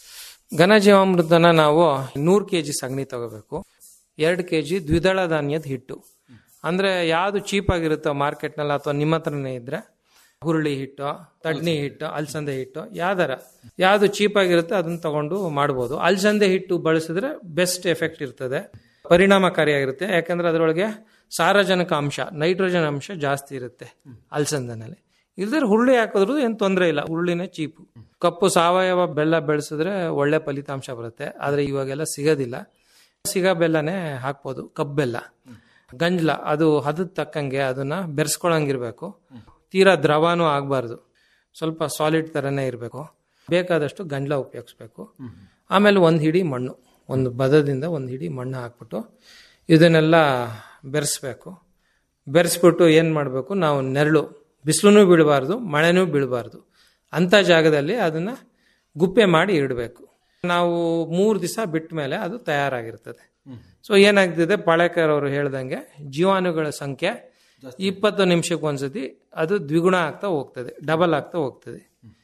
ಘನಜೀವಾಮೃತನ ನಾವು ನೂರು ಕೆ ಜಿ ಸಗಣಿ ತಗೋಬೇಕು ಎರಡು ಕೆ ಜಿ ದ್ವಿದಳ ಧಾನ್ಯದ ಹಿಟ್ಟು ಅಂದ್ರೆ ಯಾವ್ದು ಚೀಪ್ ಆಗಿರುತ್ತೋ ಮಾರ್ಕೆಟ್ನಲ್ಲಿ ಅಥವಾ ನಿಮ್ಮ ಹತ್ರನೇ ಇದ್ರೆ ಹುರುಳಿ ಹಿಟ್ಟು ತಡ್ನಿ ಹಿಟ್ಟು ಅಲಸಂದೆ ಹಿಟ್ಟು ಯಾವ್ದಾರ ಯಾವ್ದು ಚೀಪ್ ಆಗಿರುತ್ತೆ ಅದನ್ನ ತಗೊಂಡು ಮಾಡ್ಬೋದು ಅಲಸಂದೆ ಹಿಟ್ಟು ಬಳಸಿದ್ರೆ ಬೆಸ್ಟ್ ಎಫೆಕ್ಟ್ ಇರ್ತದೆ ಪರಿಣಾಮಕಾರಿಯಾಗಿರುತ್ತೆ ಯಾಕಂದ್ರೆ ಅದರೊಳಗೆ ಸಾರಜನಕ ಅಂಶ ನೈಟ್ರೋಜನ್ ಅಂಶ ಜಾಸ್ತಿ ಇರುತ್ತೆ ಅಲಸಂದನಲ್ಲಿ ಇಲ್ದ್ರೆ ಹುರುಳಿ ಹಾಕಿದ್ರು ಏನ್ ತೊಂದರೆ ಇಲ್ಲ ಹುರುಳಿನೇ ಚೀಪು ಕಪ್ಪು ಸಾವಯವ ಬೆಲ್ಲ ಬೆಳೆಸಿದ್ರೆ ಒಳ್ಳೆ ಫಲಿತಾಂಶ ಬರುತ್ತೆ ಆದ್ರೆ ಇವಾಗೆಲ್ಲ ಸಿಗೋದಿಲ್ಲ ಸಿಗ ಬೆಲ್ಲನೇ ಹಾಕ್ಬೋದು ಕಬ್ಬು ಬೆಲ್ಲ ಗಂಜ್ಲ ಅದು ಹದದ ತಕ್ಕಂಗೆ ಅದನ್ನ ಬೆರೆಸ್ಕೊಳಂಗಿರ್ಬೇಕು ತೀರಾ ದ್ರವನೂ ಆಗಬಾರ್ದು ಸ್ವಲ್ಪ ಸಾಲಿಡ್ ಥರನೇ ಇರಬೇಕು ಬೇಕಾದಷ್ಟು ಗಂಜ್ಲ ಉಪಯೋಗಿಸ್ಬೇಕು ಆಮೇಲೆ ಒಂದು ಹಿಡಿ ಮಣ್ಣು ಒಂದು ಬದದಿಂದ ಒಂದು ಹಿಡಿ ಮಣ್ಣು ಹಾಕ್ಬಿಟ್ಟು ಇದನ್ನೆಲ್ಲ ಬೆರೆಸ್ಬೇಕು ಬೆರೆಸ್ಬಿಟ್ಟು ಏನು ಮಾಡಬೇಕು ನಾವು ನೆರಳು ಬಿಸಿಲೂ ಬೀಳಬಾರ್ದು ಮಳೆನೂ ಬೀಳಬಾರ್ದು ಅಂಥ ಜಾಗದಲ್ಲಿ ಅದನ್ನು ಗುಪ್ಪೆ ಮಾಡಿ ಇಡಬೇಕು ನಾವು ಮೂರು ದಿವಸ ಬಿಟ್ಟ ಮೇಲೆ ಅದು ತಯಾರಾಗಿರ್ತದೆ ಸೊ ಏನಾಗ್ತಿದೆ ಪಾಳೇಕರ್ ಅವರು ಹೇಳ್ದಂಗೆ ಜೀವಾಣುಗಳ ಸಂಖ್ಯೆ ಇಪ್ಪತ್ತು ನಿಮಿಷಕ್ಕೆ ಒಂದ್ಸತಿ ಅದು ದ್ವಿಗುಣ ಆಗ್ತಾ ಹೋಗ್ತದೆ ಡಬಲ್ ಆಗ್ತಾ ಹೋಗ್ತದೆ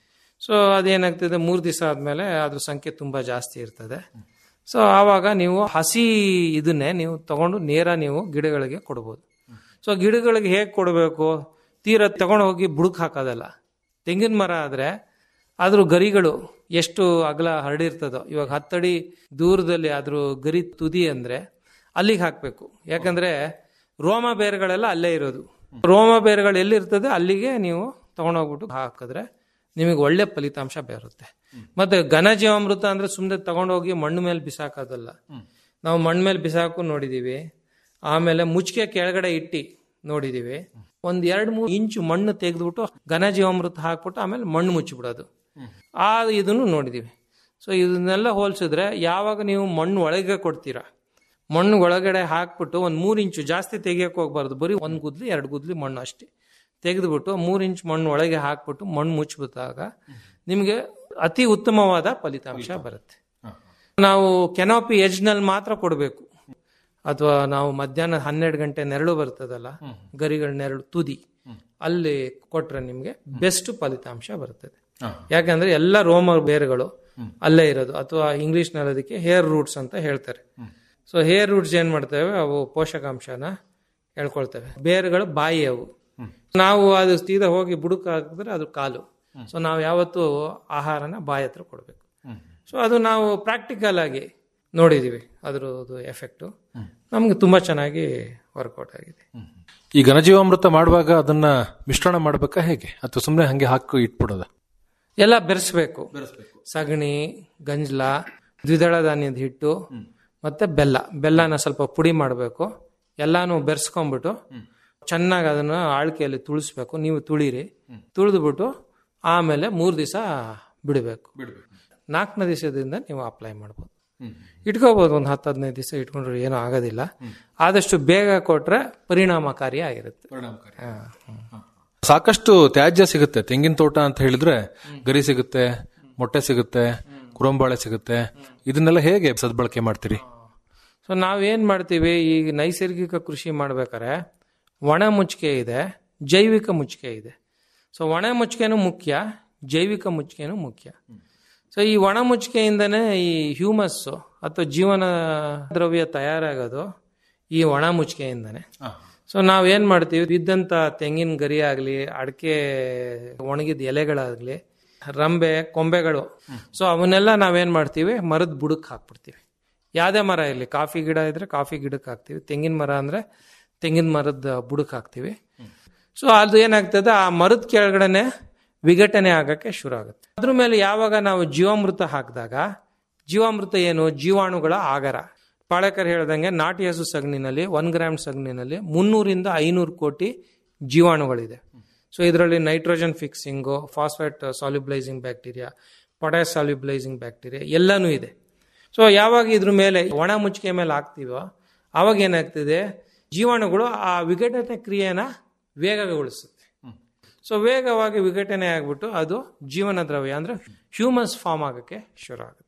ಸೊ ಅದೇನಾಗ್ತದೆ ಮೂರು ದಿವಸ ಆದಮೇಲೆ ಅದ್ರ ಸಂಖ್ಯೆ ತುಂಬ ಜಾಸ್ತಿ ಇರ್ತದೆ ಸೊ ಆವಾಗ ನೀವು ಹಸಿ ಇದನ್ನೇ ನೀವು ತಗೊಂಡು ನೇರ ನೀವು ಗಿಡಗಳಿಗೆ ಕೊಡ್ಬೋದು ಸೊ ಗಿಡಗಳಿಗೆ ಹೇಗೆ ಕೊಡಬೇಕು ತೀರ ತಗೊಂಡು ಹೋಗಿ ಬುಡಕ್ ಹಾಕೋದಲ್ಲ ತೆಂಗಿನ ಮರ ಆದರೆ ಅದ್ರ ಗರಿಗಳು ಎಷ್ಟು ಅಗಲ ಹರಡಿರ್ತದೋ ಇವಾಗ ಹತ್ತಡಿ ದೂರದಲ್ಲಿ ಅದ್ರ ಗರಿ ತುದಿ ಅಂದ್ರೆ ಅಲ್ಲಿಗೆ ಹಾಕಬೇಕು ಯಾಕಂದ್ರೆ ರೋಮ ಬೇರುಗಳೆಲ್ಲ ಅಲ್ಲೇ ಇರೋದು ರೋಮ ಬೇರುಗಳು ಎಲ್ಲಿರ್ತದೆ ಅಲ್ಲಿಗೆ ನೀವು ತಗೊಂಡೋಗ್ಬಿಟ್ಟು ಹಾಕಿದ್ರೆ ನಿಮಗೆ ಒಳ್ಳೆ ಫಲಿತಾಂಶ ಬರುತ್ತೆ ಮತ್ತೆ ಘನಜೀವಾಮೃತ ಅಂದ್ರೆ ಸುಮ್ಮನೆ ತಗೊಂಡೋಗಿ ಮಣ್ಣು ಮೇಲೆ ಬಿಸಾಕೋದಲ್ಲ ನಾವು ಮಣ್ಣು ಮೇಲೆ ಬಿಸಾಕು ನೋಡಿದೀವಿ ಆಮೇಲೆ ಮುಚ್ಚಿಗೆ ಕೆಳಗಡೆ ಇಟ್ಟಿ ನೋಡಿದೀವಿ ಒಂದ್ ಎರಡ್ ಮೂರು ಇಂಚು ಮಣ್ಣು ತೆಗೆದ್ಬಿಟ್ಟು ಘನಜೀವಾಮೃತ ಹಾಕ್ಬಿಟ್ಟು ಆಮೇಲೆ ಮಣ್ಣು ಮುಚ್ಚಿಬಿಡೋದು ಆ ಇದನ್ನು ನೋಡಿದೀವಿ ಸೊ ಇದನ್ನೆಲ್ಲ ಹೋಲಿಸಿದ್ರೆ ಯಾವಾಗ ನೀವು ಮಣ್ಣು ಒಳಗೆ ಕೊಡ್ತೀರಾ ಮಣ್ಣು ಒಳಗಡೆ ಹಾಕ್ಬಿಟ್ಟು ಒಂದು ಮೂರು ಇಂಚು ಜಾಸ್ತಿ ತೆಗಿಯಕ್ಕೆ ಹೋಗ್ಬಾರ್ದು ಬರೀ ಒಂದು ಗುದ್ಲಿ ಎರಡು ಗುದ್ಲಿ ಮಣ್ಣು ಅಷ್ಟೇ ತೆಗೆದ್ಬಿಟ್ಟು ಮೂರು ಇಂಚ್ ಮಣ್ಣು ಒಳಗೆ ಹಾಕ್ಬಿಟ್ಟು ಮಣ್ಣು ಮುಚ್ಚಿಬಿಟ್ಟಾಗ ನಿಮಗೆ ಅತಿ ಉತ್ತಮವಾದ ಫಲಿತಾಂಶ ಬರುತ್ತೆ ನಾವು ಕೆನೋಪಿ ಎಜ್ನಲ್ಲಿ ಮಾತ್ರ ಕೊಡಬೇಕು ಅಥವಾ ನಾವು ಮಧ್ಯಾಹ್ನ ಹನ್ನೆರಡು ಗಂಟೆ ನೆರಳು ಬರ್ತದಲ್ಲ ಗರಿಗಳ ನೆರಳು ತುದಿ ಅಲ್ಲಿ ಕೊಟ್ರೆ ನಿಮಗೆ ಬೆಸ್ಟ್ ಫಲಿತಾಂಶ ಬರ್ತದೆ ಯಾಕಂದ್ರೆ ಎಲ್ಲ ರೋಮ ಬೇರುಗಳು ಅಲ್ಲೇ ಇರೋದು ಅಥವಾ ಇಂಗ್ಲಿಷ್ ನಲ್ಲಿ ಅದಕ್ಕೆ ಹೇರ್ ರೂಟ್ಸ್ ಅಂತ ಹೇಳ್ತಾರೆ ಸೊ ಹೇರ್ ರೂಟ್ಸ್ ಏನ್ ಮಾಡ್ತೇವೆ ಅವು ಪೋಷಕಾಂಶನ ಹೇಳ್ಕೊಳ್ತೇವೆ ಬೇರುಗಳು ಬಾಯಿ ಅವು ನಾವು ಅದು ಸೀದಾ ಹೋಗಿ ಬುಡಕ್ ಹಾಕಿದ್ರೆ ಅದು ಕಾಲು ಸೊ ನಾವು ಯಾವತ್ತು ಆಹಾರನ ಬಾಯಿ ಹತ್ರ ಕೊಡಬೇಕು ಸೊ ಅದು ನಾವು ಪ್ರಾಕ್ಟಿಕಲ್ ಆಗಿ ನೋಡಿದೀವಿ ಅದ್ರದ್ದು ಎಫೆಕ್ಟು ನಮ್ಗೆ ತುಂಬಾ ಚೆನ್ನಾಗಿ ವರ್ಕೌಟ್ ಆಗಿದೆ ಈ ಘನಜೀವಾಮೃತ ಮಾಡುವಾಗ ಅದನ್ನ ಮಿಶ್ರಣ ಮಾಡ್ಬೇಕಾ ಹೇಗೆ ಅಥವಾ ಸುಮ್ಮನೆ ಹಂಗೆ ಹಾಕಿ ಇಟ್ಬಿಡೋದ ಎಲ್ಲ ಬೆರೆಸ್ಬೇಕು ಸಗಣಿ ಗಂಜ್ಲ ದ್ವಿದಳ ಧಾನ್ಯದ ಹಿಟ್ಟು ಮತ್ತೆ ಬೆಲ್ಲ ಬೆಲ್ಲನ ಸ್ವಲ್ಪ ಪುಡಿ ಮಾಡಬೇಕು ಎಲ್ಲಾನು ಬೆರೆಸ್ಕೊಂಡ್ಬಿಟ್ಟು ಚೆನ್ನಾಗಿ ಅದನ್ನ ಆಳ್ಕೆಯಲ್ಲಿ ತುಳಿಸ್ಬೇಕು ನೀವು ತುಳಿರಿ ತುಳಿದ್ಬಿಟ್ಟು ಆಮೇಲೆ ಮೂರು ದಿವಸ ಬಿಡಬೇಕು ನಾಲ್ಕನೇ ದಿವಸದಿಂದ ನೀವು ಅಪ್ಲೈ ಮಾಡ್ಬೋದು ಇಟ್ಕೋಬಹುದು ಒಂದು ಹತ್ತು ಹದಿನೈದು ದಿವಸ ಇಟ್ಕೊಂಡ್ರೆ ಏನೂ ಆಗೋದಿಲ್ಲ ಆದಷ್ಟು ಬೇಗ ಕೊಟ್ರೆ ಪರಿಣಾಮಕಾರಿ ಆಗಿರುತ್ತೆ ಸಾಕಷ್ಟು ತ್ಯಾಜ್ಯ ಸಿಗುತ್ತೆ ತೆಂಗಿನ ತೋಟ ಅಂತ ಹೇಳಿದ್ರೆ ಗರಿ ಸಿಗುತ್ತೆ ಮೊಟ್ಟೆ ಸಿಗುತ್ತೆ ಕುರಂಬಾಳೆ ಸಿಗುತ್ತೆ ಇದನ್ನೆಲ್ಲ ಹೇಗೆ ಸದ್ಬಳಕೆ ಮಾಡ್ತೀರಿ ಸೊ ನಾವೇನ್ ಮಾಡ್ತೀವಿ ಈ ನೈಸರ್ಗಿಕ ಕೃಷಿ ಮಾಡ್ಬೇಕಾದ್ರೆ ಒಣ ಮುಚ್ಚಿಗೆ ಇದೆ ಜೈವಿಕ ಮುಚ್ಚಿಗೆ ಇದೆ ಸೊ ಒಣ ಮುಚ್ಚಿಗೆನೂ ಮುಖ್ಯ ಜೈವಿಕ ಮುಚ್ಚಿಗೆನೂ ಮುಖ್ಯ ಸೊ ಈ ಒಣ ಮುಚ್ಚಿಗೆಯಿಂದನೇ ಈ ಹ್ಯೂಮಸ್ಸು ಅಥವಾ ಜೀವನ ದ್ರವ್ಯ ತಯಾರಾಗೋದು ಈ ಒಣ ಮುಚ್ಚಿಗೆಯಿಂದನೇ ಸೊ ನಾವೇನ್ ಮಾಡ್ತೀವಿ ಬಿದ್ದಂತ ತೆಂಗಿನ ಗರಿ ಆಗಲಿ ಅಡಿಕೆ ಒಣಗಿದ ಎಲೆಗಳಾಗಲಿ ರಂಬೆ ಕೊಂಬೆಗಳು ಸೊ ಅವನ್ನೆಲ್ಲ ನಾವೇನ್ ಮಾಡ್ತೀವಿ ಮರದ ಬುಡಕ್ಕೆ ಹಾಕ್ಬಿಡ್ತೀವಿ ಯಾವುದೇ ಮರ ಇರಲಿ ಕಾಫಿ ಗಿಡ ಇದ್ರೆ ಕಾಫಿ ಗಿಡಕ್ಕೆ ಹಾಕ್ತೀವಿ ತೆಂಗಿನ ಮರ ಅಂದ್ರೆ ತೆಂಗಿನ ಮರದ ಬುಡಕ್ಕೆ ಹಾಕ್ತೀವಿ ಸೊ ಅದು ಏನಾಗ್ತದೆ ಆ ಮರದ ಕೆಳಗಡೆನೆ ವಿಘಟನೆ ಆಗಕ್ಕೆ ಶುರು ಆಗುತ್ತೆ ಅದ್ರ ಮೇಲೆ ಯಾವಾಗ ನಾವು ಜೀವಾಮೃತ ಹಾಕಿದಾಗ ಜೀವಾಮೃತ ಏನು ಜೀವಾಣುಗಳ ಆಗರ ಪಾಳಕರ್ ಹೇಳ್ದಂಗೆ ನಾಟಿ ಹಸು ಸಗಣಿನಲ್ಲಿ ಒನ್ ಗ್ರಾಮ್ ಸಗಣಿನಲ್ಲಿ ಮುನ್ನೂರಿಂದ ಐನೂರು ಕೋಟಿ ಜೀವಾಣುಗಳಿದೆ ಸೊ ಇದರಲ್ಲಿ nitrogen fixing phosphate solubilizing bacteria potash solubilizing bacteria ಎಲ್ಲನೂ ಇದೆ ಸೊ ಯಾವಾಗ ಇದ್ರ ಮೇಲೆ ಒಣ ಮುಚ್ಚಿಗೆ ಮೇಲೆ ಹಾಕ್ತೀವೋ ಆವಾಗ ಏನಾಗ್ತದೆ ಜೀವಾಣುಗಳು ಆ ವಿಘಟನೆ ಕ್ರಿಯೆನ ವೇಗಗೊಳಿಸುತ್ತೆ ಸೊ ವೇಗವಾಗಿ ವಿಘಟನೆ ಆಗ್ಬಿಟ್ಟು ಅದು ಜೀವನ ದ್ರವ್ಯ ಅಂದ್ರೆ ಹ್ಯೂಮಸ್ ಫಾರ್ಮ್ ಆಗಕ್ಕೆ ಶುರು ಆಗುತ್ತೆ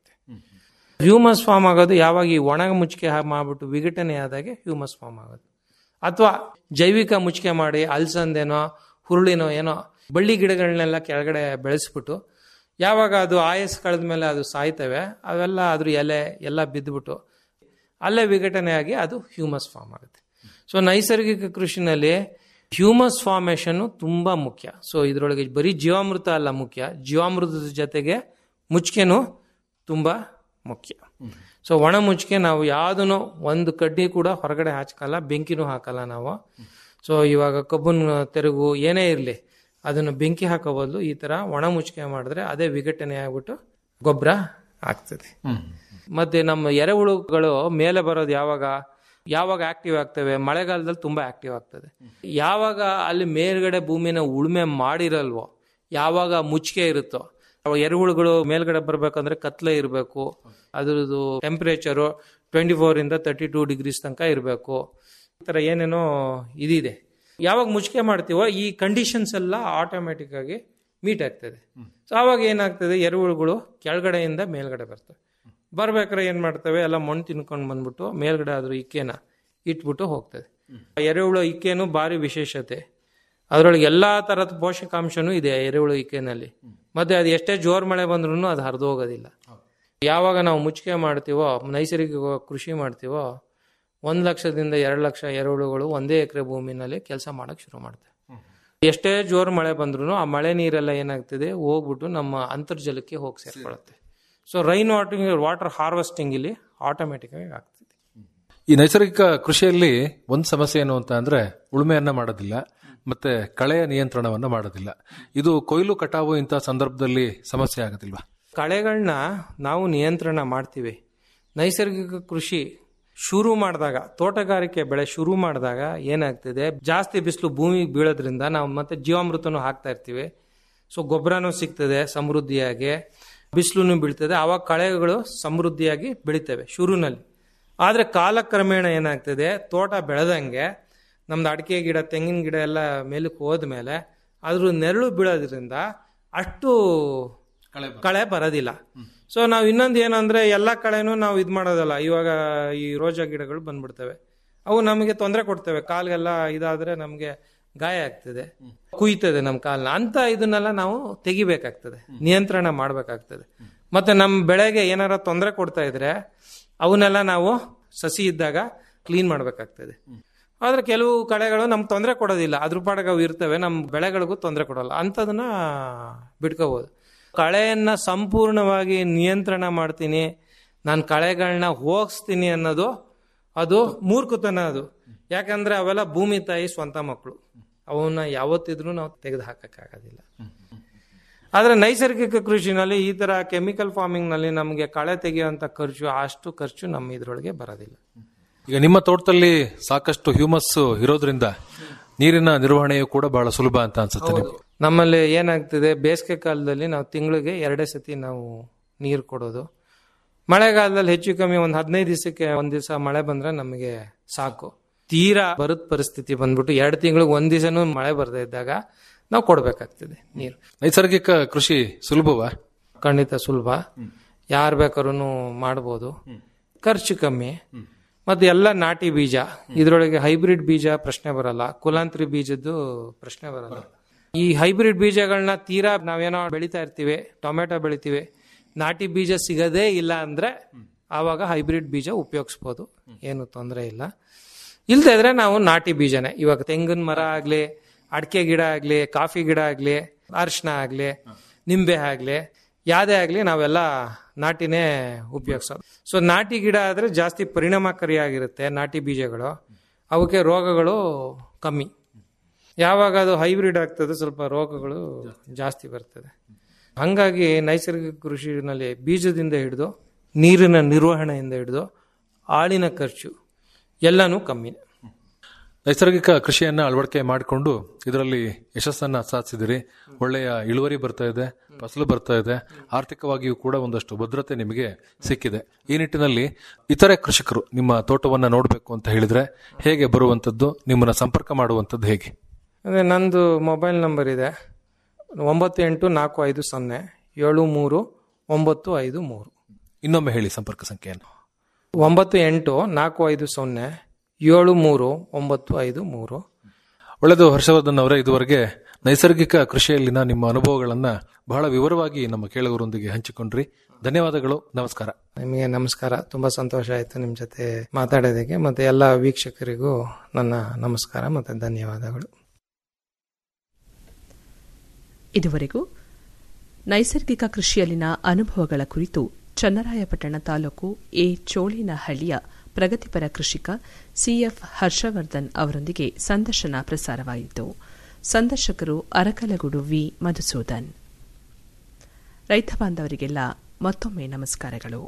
ಹ್ಯೂಮಸ್ ಫಾರ್ಮ್ ಆಗೋದು ಯಾವಾಗ ಈ ಒಣ ಮುಚ್ಚಿಗೆ ಮಾಡ್ಬಿಟ್ಟು ವಿಘಟನೆ ಆದಾಗೆ ಹ್ಯೂಮಸ್ ಫಾರ್ಮ್ ಆಗೋದು ಅಥವಾ ಜೈವಿಕ ಮುಚ್ಚಿಗೆ ಮಾಡಿ ಅಲ್ಸಂದೇನೋ ಹುರುಳಿನೋ ಏನೋ ಬಳ್ಳಿ ಗಿಡಗಳನ್ನೆಲ್ಲ ಕೆಳಗಡೆ ಬೆಳೆಸ್ಬಿಟ್ಟು ಯಾವಾಗ ಅದು ಆಯಸ್ ಕಳೆದ ಮೇಲೆ ಅದು ಸಾಯ್ತವೆ ಅವೆಲ್ಲ ಅದ್ರ ಎಲೆ ಎಲ್ಲ ಬಿದ್ದುಬಿಟ್ಟು ಅಲ್ಲೇ ವಿಘಟನೆ ಆಗಿ ಅದು ಹ್ಯೂಮಸ್ ಫಾರ್ಮ್ ಆಗುತ್ತೆ ಸೊ ನೈಸರ್ಗಿಕ ಕೃಷಿನಲ್ಲಿ ಹ್ಯೂಮಸ್ ಫಾರ್ಮೇಶನ್ ತುಂಬಾ ಮುಖ್ಯ ಸೊ ಇದರೊಳಗೆ ಬರೀ ಜೀವಾಮೃತ ಅಲ್ಲ ಮುಖ್ಯ ಜೀವಾಮೃತದ ಜೊತೆಗೆ ಮುಚ್ಕೆನೂ ತುಂಬಾ ಮುಖ್ಯ ಸೊ ಒಣ ಮುಚ್ಕೆ ನಾವು ಯಾವುದನ್ನು ಒಂದು ಕಡ್ಡಿ ಕೂಡ ಹೊರಗಡೆ ಹಾಚ್ಕಲ್ಲ ಬೆಂಕಿನೂ ಹಾಕಲ್ಲ ನಾವು ಸೊ ಇವಾಗ ಕಬ್ಬನ್ ತೆರುಗು ಏನೇ ಇರಲಿ ಅದನ್ನು ಬೆಂಕಿ ಹಾಕೋ ಬದಲು ಈ ತರ ಒಣ ಮುಚ್ಕೆ ಮಾಡಿದ್ರೆ ಅದೇ ವಿಘಟನೆ ಆಗ್ಬಿಟ್ಟು ಗೊಬ್ಬರ ಆಗ್ತದೆ ಮತ್ತೆ ನಮ್ಮ ಎರೆಹುಳುಗಳು ಮೇಲೆ ಬರೋದು ಯಾವಾಗ ಯಾವಾಗ ಆಕ್ಟಿವ್ ಆಗ್ತವೆ ಮಳೆಗಾಲದಲ್ಲಿ ತುಂಬಾ ಆಕ್ಟಿವ್ ಆಗ್ತದೆ ಯಾವಾಗ ಅಲ್ಲಿ ಮೇಲ್ಗಡೆ ಭೂಮಿನ ಉಳುಮೆ ಮಾಡಿರಲ್ವೋ ಯಾವಾಗ ಮುಚ್ಚಿಗೆ ಇರುತ್ತೋ ಅವಾಗ ಎರೆಹುಳುಗಳು ಮೇಲ್ಗಡೆ ಬರ್ಬೇಕಂದ್ರೆ ಕತ್ಲೆ ಇರಬೇಕು ಅದ್ರದ್ದು ಟೆಂಪರೇಚರು ಟ್ವೆಂಟಿ ಫೋರ್ ಇಂದ ತರ್ಟಿ ಟೂ ಡಿಗ್ರೀಸ್ ತನಕ ಇರಬೇಕು ಈ ತರ ಏನೇನೋ ಇದಿದೆ ಯಾವಾಗ ಮುಚ್ಚಿಗೆ ಮಾಡ್ತೀವೋ ಈ ಕಂಡೀಷನ್ಸ್ ಎಲ್ಲ ಆಟೋಮೆಟಿಕ್ ಆಗಿ ಮೀಟ್ ಆಗ್ತದೆ ಸೊ ಆವಾಗ ಏನಾಗ್ತದೆ ಎರೆಹುಳುಗಳು ಕೆಳಗಡೆಯಿಂದ ಮೇಲ್ಗಡೆ ಬರ್ತವೆ ಬರ್ಬೇಕಾದ್ರೆ ಏನ್ ಮಾಡ್ತವೆ ಎಲ್ಲ ಮಣ್ಣು ತಿನ್ಕೊಂಡು ಬಂದ್ಬಿಟ್ಟು ಮೇಲ್ಗಡೆ ಅದ್ರ ಇಕ್ಕೆನ ಇಟ್ಬಿಟ್ಟು ಹೋಗ್ತದೆ ಎರೆಹುಳು ಇಕ್ಕೆನು ಭಾರಿ ವಿಶೇಷತೆ ಅದರೊಳಗೆ ಎಲ್ಲಾ ತರದ ಪೋಷಕಾಂಶನೂ ಇದೆ ಎರೆಹುಳು ಇಕ್ಕೆನಲ್ಲಿ ಮತ್ತೆ ಅದು ಎಷ್ಟೇ ಜೋರ್ ಮಳೆ ಬಂದ್ರೂ ಅದು ಹರಿದು ಹೋಗೋದಿಲ್ಲ ಯಾವಾಗ ನಾವು ಮುಚ್ಚಿಗೆ ಮಾಡ್ತೀವೋ ನೈಸರ್ಗಿಕ ಕೃಷಿ ಮಾಡ್ತೀವೋ ಒಂದ್ ಲಕ್ಷದಿಂದ ಎರಡು ಲಕ್ಷ ಎರೆಹುಳುಗಳು ಒಂದೇ ಎಕರೆ ಭೂಮಿನಲ್ಲಿ ಕೆಲಸ ಮಾಡಕ್ ಶುರು ಮಾಡ್ತವೆ ಎಷ್ಟೇ ಜೋರ್ ಮಳೆ ಬಂದ್ರೂ ಆ ಮಳೆ ನೀರೆಲ್ಲ ಏನಾಗ್ತದೆ ಹೋಗ್ಬಿಟ್ಟು ನಮ್ಮ ಅಂತರ್ಜಲಕ್ಕೆ ಹೋಗಿ ಸೇರ್ಕೊಳ್ಳುತ್ತೆ so rain water water harvesting ಇಲ್ಲಿ ಆಟೋಮೆಟಿಕ್ ಆಗಿ ಆಗ್ತದೆ ಈ ನೈಸರ್ಗಿಕ ಕೃಷಿಯಲ್ಲಿ ಒಂದು ಸಮಸ್ಯೆ ಏನು ಅಂತ ಅಂದ್ರೆ ಉಳುಮೆಯನ್ನ ಮಾಡೋದಿಲ್ಲ ಮತ್ತೆ ಕಳೆಯ ನಿಯಂತ್ರಣವನ್ನ ಮಾಡೋದಿಲ್ಲ ಇದು ಕೊಯ್ಲು ಕಟಾವು ಇಂಥ ಸಂದರ್ಭದಲ್ಲಿ ಸಮಸ್ಯೆ ಆಗೋದಿಲ್ವಾ ಕಳೆಗಳನ್ನ ನಾವು ನಿಯಂತ್ರಣ ಮಾಡ್ತೀವಿ ನೈಸರ್ಗಿಕ ಕೃಷಿ ಶುರು ಮಾಡಿದಾಗ ತೋಟಗಾರಿಕೆ ಬೆಳೆ ಶುರು ಮಾಡಿದಾಗ ಏನಾಗ್ತಿದೆ ಜಾಸ್ತಿ ಬಿಸಿಲು ಭೂಮಿಗೆ ಬೀಳೋದ್ರಿಂದ ನಾವು ಮತ್ತೆ ಜೀವಾಮೃತನೂ ಹಾಕ್ತಾ ಇರ್ತೀವಿ ಸೊ ಗೊಬ್ಬರನೂ ಸಿಗ್ತದೆ ಸಮೃದ್ಧಿಯಾಗಿ ಬಿಸಿಲು ಬೀಳ್ತದೆ ಆವಾಗ ಕಳೆಗಳು ಸಮೃದ್ಧಿಯಾಗಿ ಬೆಳಿತವೆ ಶುರುನಲ್ಲಿ ಆದರೆ ಕಾಲಕ್ರಮೇಣ ಏನಾಗ್ತದೆ ತೋಟ ಬೆಳೆದಂಗೆ ನಮ್ದು ಅಡಿಕೆ ಗಿಡ ತೆಂಗಿನ ಗಿಡ ಎಲ್ಲ ಮೇಲಕ್ಕೆ ಹೋದ್ಮೇಲೆ ಅದ್ರ ನೆರಳು ಬೀಳೋದ್ರಿಂದ ಅಷ್ಟು ಕಳೆ ಬರೋದಿಲ್ಲ ಸೊ ನಾವು ಇನ್ನೊಂದು ಏನಂದ್ರೆ ಎಲ್ಲ ಕಳೆನೂ ನಾವು ಇದು ಮಾಡೋದಲ್ಲ ಇವಾಗ ಈ ರೋಜಾ ಗಿಡಗಳು ಬಂದ್ಬಿಡ್ತವೆ ಅವು ನಮಗೆ ತೊಂದರೆ ಕೊಡ್ತವೆ ಕಾಲ್ಗೆಲ್ಲ ಇದಾದ್ರೆ ನಮಗೆ ಗಾಯ ಆಗ್ತದೆ ಕುಯ್ತದೆ ನಮ್ಮ ಕಾಲ್ನ ಅಂತ ಇದನ್ನೆಲ್ಲ ನಾವು ತೆಗಿಬೇಕಾಗ್ತದೆ ನಿಯಂತ್ರಣ ಮಾಡ್ಬೇಕಾಗ್ತದೆ ಮತ್ತೆ ನಮ್ಮ ಬೆಳೆಗೆ ಏನಾರ ತೊಂದರೆ ಕೊಡ್ತಾ ಇದ್ರೆ ಅವನ್ನೆಲ್ಲ ನಾವು ಸಸಿ ಇದ್ದಾಗ ಕ್ಲೀನ್ ಮಾಡ್ಬೇಕಾಗ್ತದೆ ಆದ್ರೆ ಕೆಲವು ಕಳೆಗಳು ನಮ್ಗೆ ತೊಂದರೆ ಕೊಡೋದಿಲ್ಲ ಅದ್ರ ಪಾಡಗ ಅವು ಇರ್ತವೆ ನಮ್ಮ ಬೆಳೆಗಳಿಗೂ ತೊಂದರೆ ಕೊಡೋಲ್ಲ ಅಂಥದನ್ನ ಬಿಟ್ಕೋಬಹುದು ಕಳೆಯನ್ನ ಸಂಪೂರ್ಣವಾಗಿ ನಿಯಂತ್ರಣ ಮಾಡ್ತೀನಿ ನಾನು ಕಳೆಗಳನ್ನ ಹೋಗಿಸ್ತೀನಿ ಅನ್ನೋದು ಅದು ಮೂರ್ಖತನ ಅದು ಯಾಕಂದ್ರೆ ಅವೆಲ್ಲ ಭೂಮಿ ತಾಯಿ ಸ್ವಂತ ಮಕ್ಕಳು ಅವನ್ನ ಯಾವತ್ತಿದ್ರೂ ನಾವು ತೆಗೆದು ಹಾಕಕ್ಕಾಗೋದಿಲ್ಲ ಆದ್ರೆ ನೈಸರ್ಗಿಕ ಕೃಷಿನಲ್ಲಿ ಈ ತರ ಕೆಮಿಕಲ್ ಫಾರ್ಮಿಂಗ್ ನಲ್ಲಿ ನಮಗೆ ಕಳೆ ತೆಗೆಯುವಂತ ಖರ್ಚು ಅಷ್ಟು ಖರ್ಚು ನಮ್ಮ ಇದ್ರೊಳಗೆ ಬರೋದಿಲ್ಲ ಈಗ ನಿಮ್ಮ ತೋಟದಲ್ಲಿ ಸಾಕಷ್ಟು ಹ್ಯೂಮಸ್ ಇರೋದ್ರಿಂದ ನೀರಿನ ನಿರ್ವಹಣೆಯು ಕೂಡ ಬಹಳ ಸುಲಭ ಅಂತ ಅನ್ಸುತ್ತೆ ನಿಮ್ಗೆ ನಮ್ಮಲ್ಲಿ ಏನಾಗ್ತಿದೆ ಬೇಸಿಗೆ ಕಾಲದಲ್ಲಿ ನಾವು ತಿಂಗಳಿಗೆ ಎರಡೇ ಸತಿ ನಾವು ನೀರು ಕೊಡೋದು ಮಳೆಗಾಲದಲ್ಲಿ ಹೆಚ್ಚು ಕಮ್ಮಿ ಒಂದು ಹದಿನೈದು ದಿವಸಕ್ಕೆ ಒಂದ್ ದಿವಸ ಮಳೆ ಬಂದ್ರೆ ನಮಗೆ ಸಾಕು ತೀರಾ ಬರುತ್ ಪರಿಸ್ಥಿತಿ ಬಂದ್ಬಿಟ್ಟು ಎರಡು ತಿಂಗಳಿಗೆ ಒಂದ್ ದಿವಸನೂ ಮಳೆ ಬರ್ದೇ ಇದ್ದಾಗ ನಾವು ಕೊಡಬೇಕಾಗ್ತದೆ ನೀರು ನೈಸರ್ಗಿಕ ಕೃಷಿ ಸುಲಭವಾ ಖಂಡಿತ ಸುಲಭ ಯಾರು ಬೇಕಾದ್ರೂ ಮಾಡ್ಬೋದು ಖರ್ಚು ಕಮ್ಮಿ ಮತ್ತೆ ಎಲ್ಲ ನಾಟಿ ಬೀಜ ಇದರೊಳಗೆ ಹೈಬ್ರಿಡ್ ಬೀಜ ಪ್ರಶ್ನೆ ಬರಲ್ಲ ಕುಲಾಂತರಿ ಬೀಜದ್ದು ಪ್ರಶ್ನೆ ಬರಲ್ಲ ಈ ಹೈಬ್ರಿಡ್ ಬೀಜಗಳನ್ನ ತೀರಾ ನಾವೇನೋ ಬೆಳಿತಾ ಇರ್ತೀವಿ ಟೊಮೆಟೊ ಬೆಳಿತೀವಿ ನಾಟಿ ಬೀಜ ಸಿಗದೇ ಇಲ್ಲ ಅಂದ್ರೆ ಆವಾಗ ಹೈಬ್ರಿಡ್ ಬೀಜ ಉಪಯೋಗಿಸ್ಬೋದು ಏನು ತೊಂದರೆ ಇಲ್ಲ ಇಲ್ದೇ ಇದ್ರೆ ನಾವು ನಾಟಿ ಬೀಜನೇ ಇವಾಗ ತೆಂಗಿನ ಮರ ಆಗ್ಲಿ ಅಡಿಕೆ ಗಿಡ ಆಗ್ಲಿ ಕಾಫಿ ಗಿಡ ಆಗ್ಲಿ ಅರಿಶಿನ ಆಗ್ಲಿ ನಿಂಬೆ ಆಗ್ಲಿ ಯಾವ್ದೇ ಆಗ್ಲಿ ನಾವೆಲ್ಲ ನಾಟಿನೇ ಉಪಯೋಗಿಸೋದು ಸೊ ನಾಟಿ ಗಿಡ ಆದ್ರೆ ಜಾಸ್ತಿ ಪರಿಣಾಮಕಾರಿಯಾಗಿರುತ್ತೆ ನಾಟಿ ಬೀಜಗಳು ಅವಕ್ಕೆ ರೋಗಗಳು ಕಮ್ಮಿ ಯಾವಾಗ ಅದು ಹೈಬ್ರಿಡ್ ಆಗ್ತದೆ ಸ್ವಲ್ಪ ರೋಗಗಳು ಜಾಸ್ತಿ ಬರ್ತದೆ ಹಂಗಾಗಿ ನೈಸರ್ಗಿಕ ಕೃಷಿನಲ್ಲಿ ಬೀಜದಿಂದ ಹಿಡಿದು ನೀರಿನ ನಿರ್ವಹಣೆಯಿಂದ ಹಿಡಿದು ಆಳಿನ ಖರ್ಚು ಎಲ್ಲನೂ ಕಮ್ಮಿನೇ ನೈಸರ್ಗಿಕ ಕೃಷಿಯನ್ನ ಅಳವಡಿಕೆ ಮಾಡಿಕೊಂಡು ಇದರಲ್ಲಿ ಯಶಸ್ಸನ್ನ ಸಾಧಿಸಿದಿರಿ ಒಳ್ಳೆಯ ಇಳುವರಿ ಬರ್ತಾ ಇದೆ ಫಸಲು ಬರ್ತಾ ಇದೆ ಆರ್ಥಿಕವಾಗಿಯೂ ಕೂಡ ಒಂದಷ್ಟು ಭದ್ರತೆ ನಿಮಗೆ ಸಿಕ್ಕಿದೆ ಈ ನಿಟ್ಟಿನಲ್ಲಿ ಇತರೆ ಕೃಷಿಕರು ನಿಮ್ಮ ತೋಟವನ್ನ ನೋಡಬೇಕು ಅಂತ ಹೇಳಿದ್ರೆ ಹೇಗೆ ಬರುವಂತದ್ದು ನಿಮ್ಮನ್ನ ಸಂಪರ್ಕ ಮಾಡುವಂತದ್ದು ಹೇಗೆ ಅದೇ ನಂದು ಮೊಬೈಲ್ ನಂಬರ್ ಇದೆ ಒಂಬತ್ತು ಎಂಟು ನಾಲ್ಕು ಐದು ಸೊನ್ನೆ ಏಳು ಮೂರು ಒಂಬತ್ತು ಐದು ಮೂರು ಇನ್ನೊಮ್ಮೆ ಹೇಳಿ ಸಂಪರ್ಕ ಸಂಖ್ಯೆಯನ್ನು ಒಂಬತ್ತು ಎಂಟು ನಾಲ್ಕು ಐದು ಸೊನ್ನೆ ಏಳು ಮೂರು ಒಂಬತ್ತು ಐದು ಮೂರು ಒಳ್ಳೆಯದು ಹರ್ಷವರ್ಧನ್ ಅವರೇ ಇದುವರೆಗೆ ನೈಸರ್ಗಿಕ ಕೃಷಿಯಲ್ಲಿನ ನಿಮ್ಮ ಅನುಭವಗಳನ್ನ ಬಹಳ ವಿವರವಾಗಿ ನಮ್ಮ ಕೇಳುಗರೊಂದಿಗೆ ಹಂಚಿಕೊಂಡ್ರಿ ಧನ್ಯವಾದಗಳು ನಮಸ್ಕಾರ ನಿಮಗೆ ನಮಸ್ಕಾರ ತುಂಬಾ ಸಂತೋಷ ಆಯಿತು ನಿಮ್ಮ ಜೊತೆ ಮಾತಾಡೋದಕ್ಕೆ ಮತ್ತೆ ಎಲ್ಲ ವೀಕ್ಷಕರಿಗೂ ನನ್ನ ನಮಸ್ಕಾರ ಮತ್ತೆ ಧನ್ಯವಾದಗಳು ಇದುವರೆಗೂ ನೈಸರ್ಗಿಕ ಕೃಷಿಯಲ್ಲಿನ ಅನುಭವಗಳ ಕುರಿತು ಚನ್ನರಾಯಪಟ್ಟಣ ತಾಲೂಕು ಎ ಚೋಳಿನಹಳ್ಳಿಯ ಪ್ರಗತಿಪರ ಕೃಷಿಕ ಸಿಎಫ್ ಹರ್ಷವರ್ಧನ್ ಅವರೊಂದಿಗೆ ಸಂದರ್ಶನ ಪ್ರಸಾರವಾಯಿತು ಸಂದರ್ಶಕರು ಅರಕಲಗೂಡು ವಿ ಮಧುಸೂದನ್ ರೈತ ಬಾಂಧವರಿಗೆಲ್ಲ ಮತ್ತೊಮ್ಮೆ ನಮಸ್ಕಾರಗಳು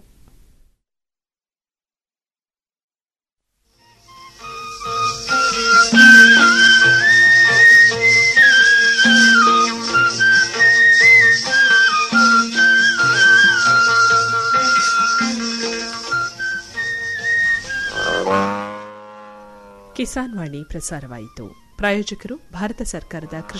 ಕಿಸಾನ್ ವಾಣಿ ಪ್ರಸಾರವಾಯಿತು ಪ್ರಾಯೋಜಕರು ಭಾರತ ಸರ್ಕಾರದ ಕೃಷಿ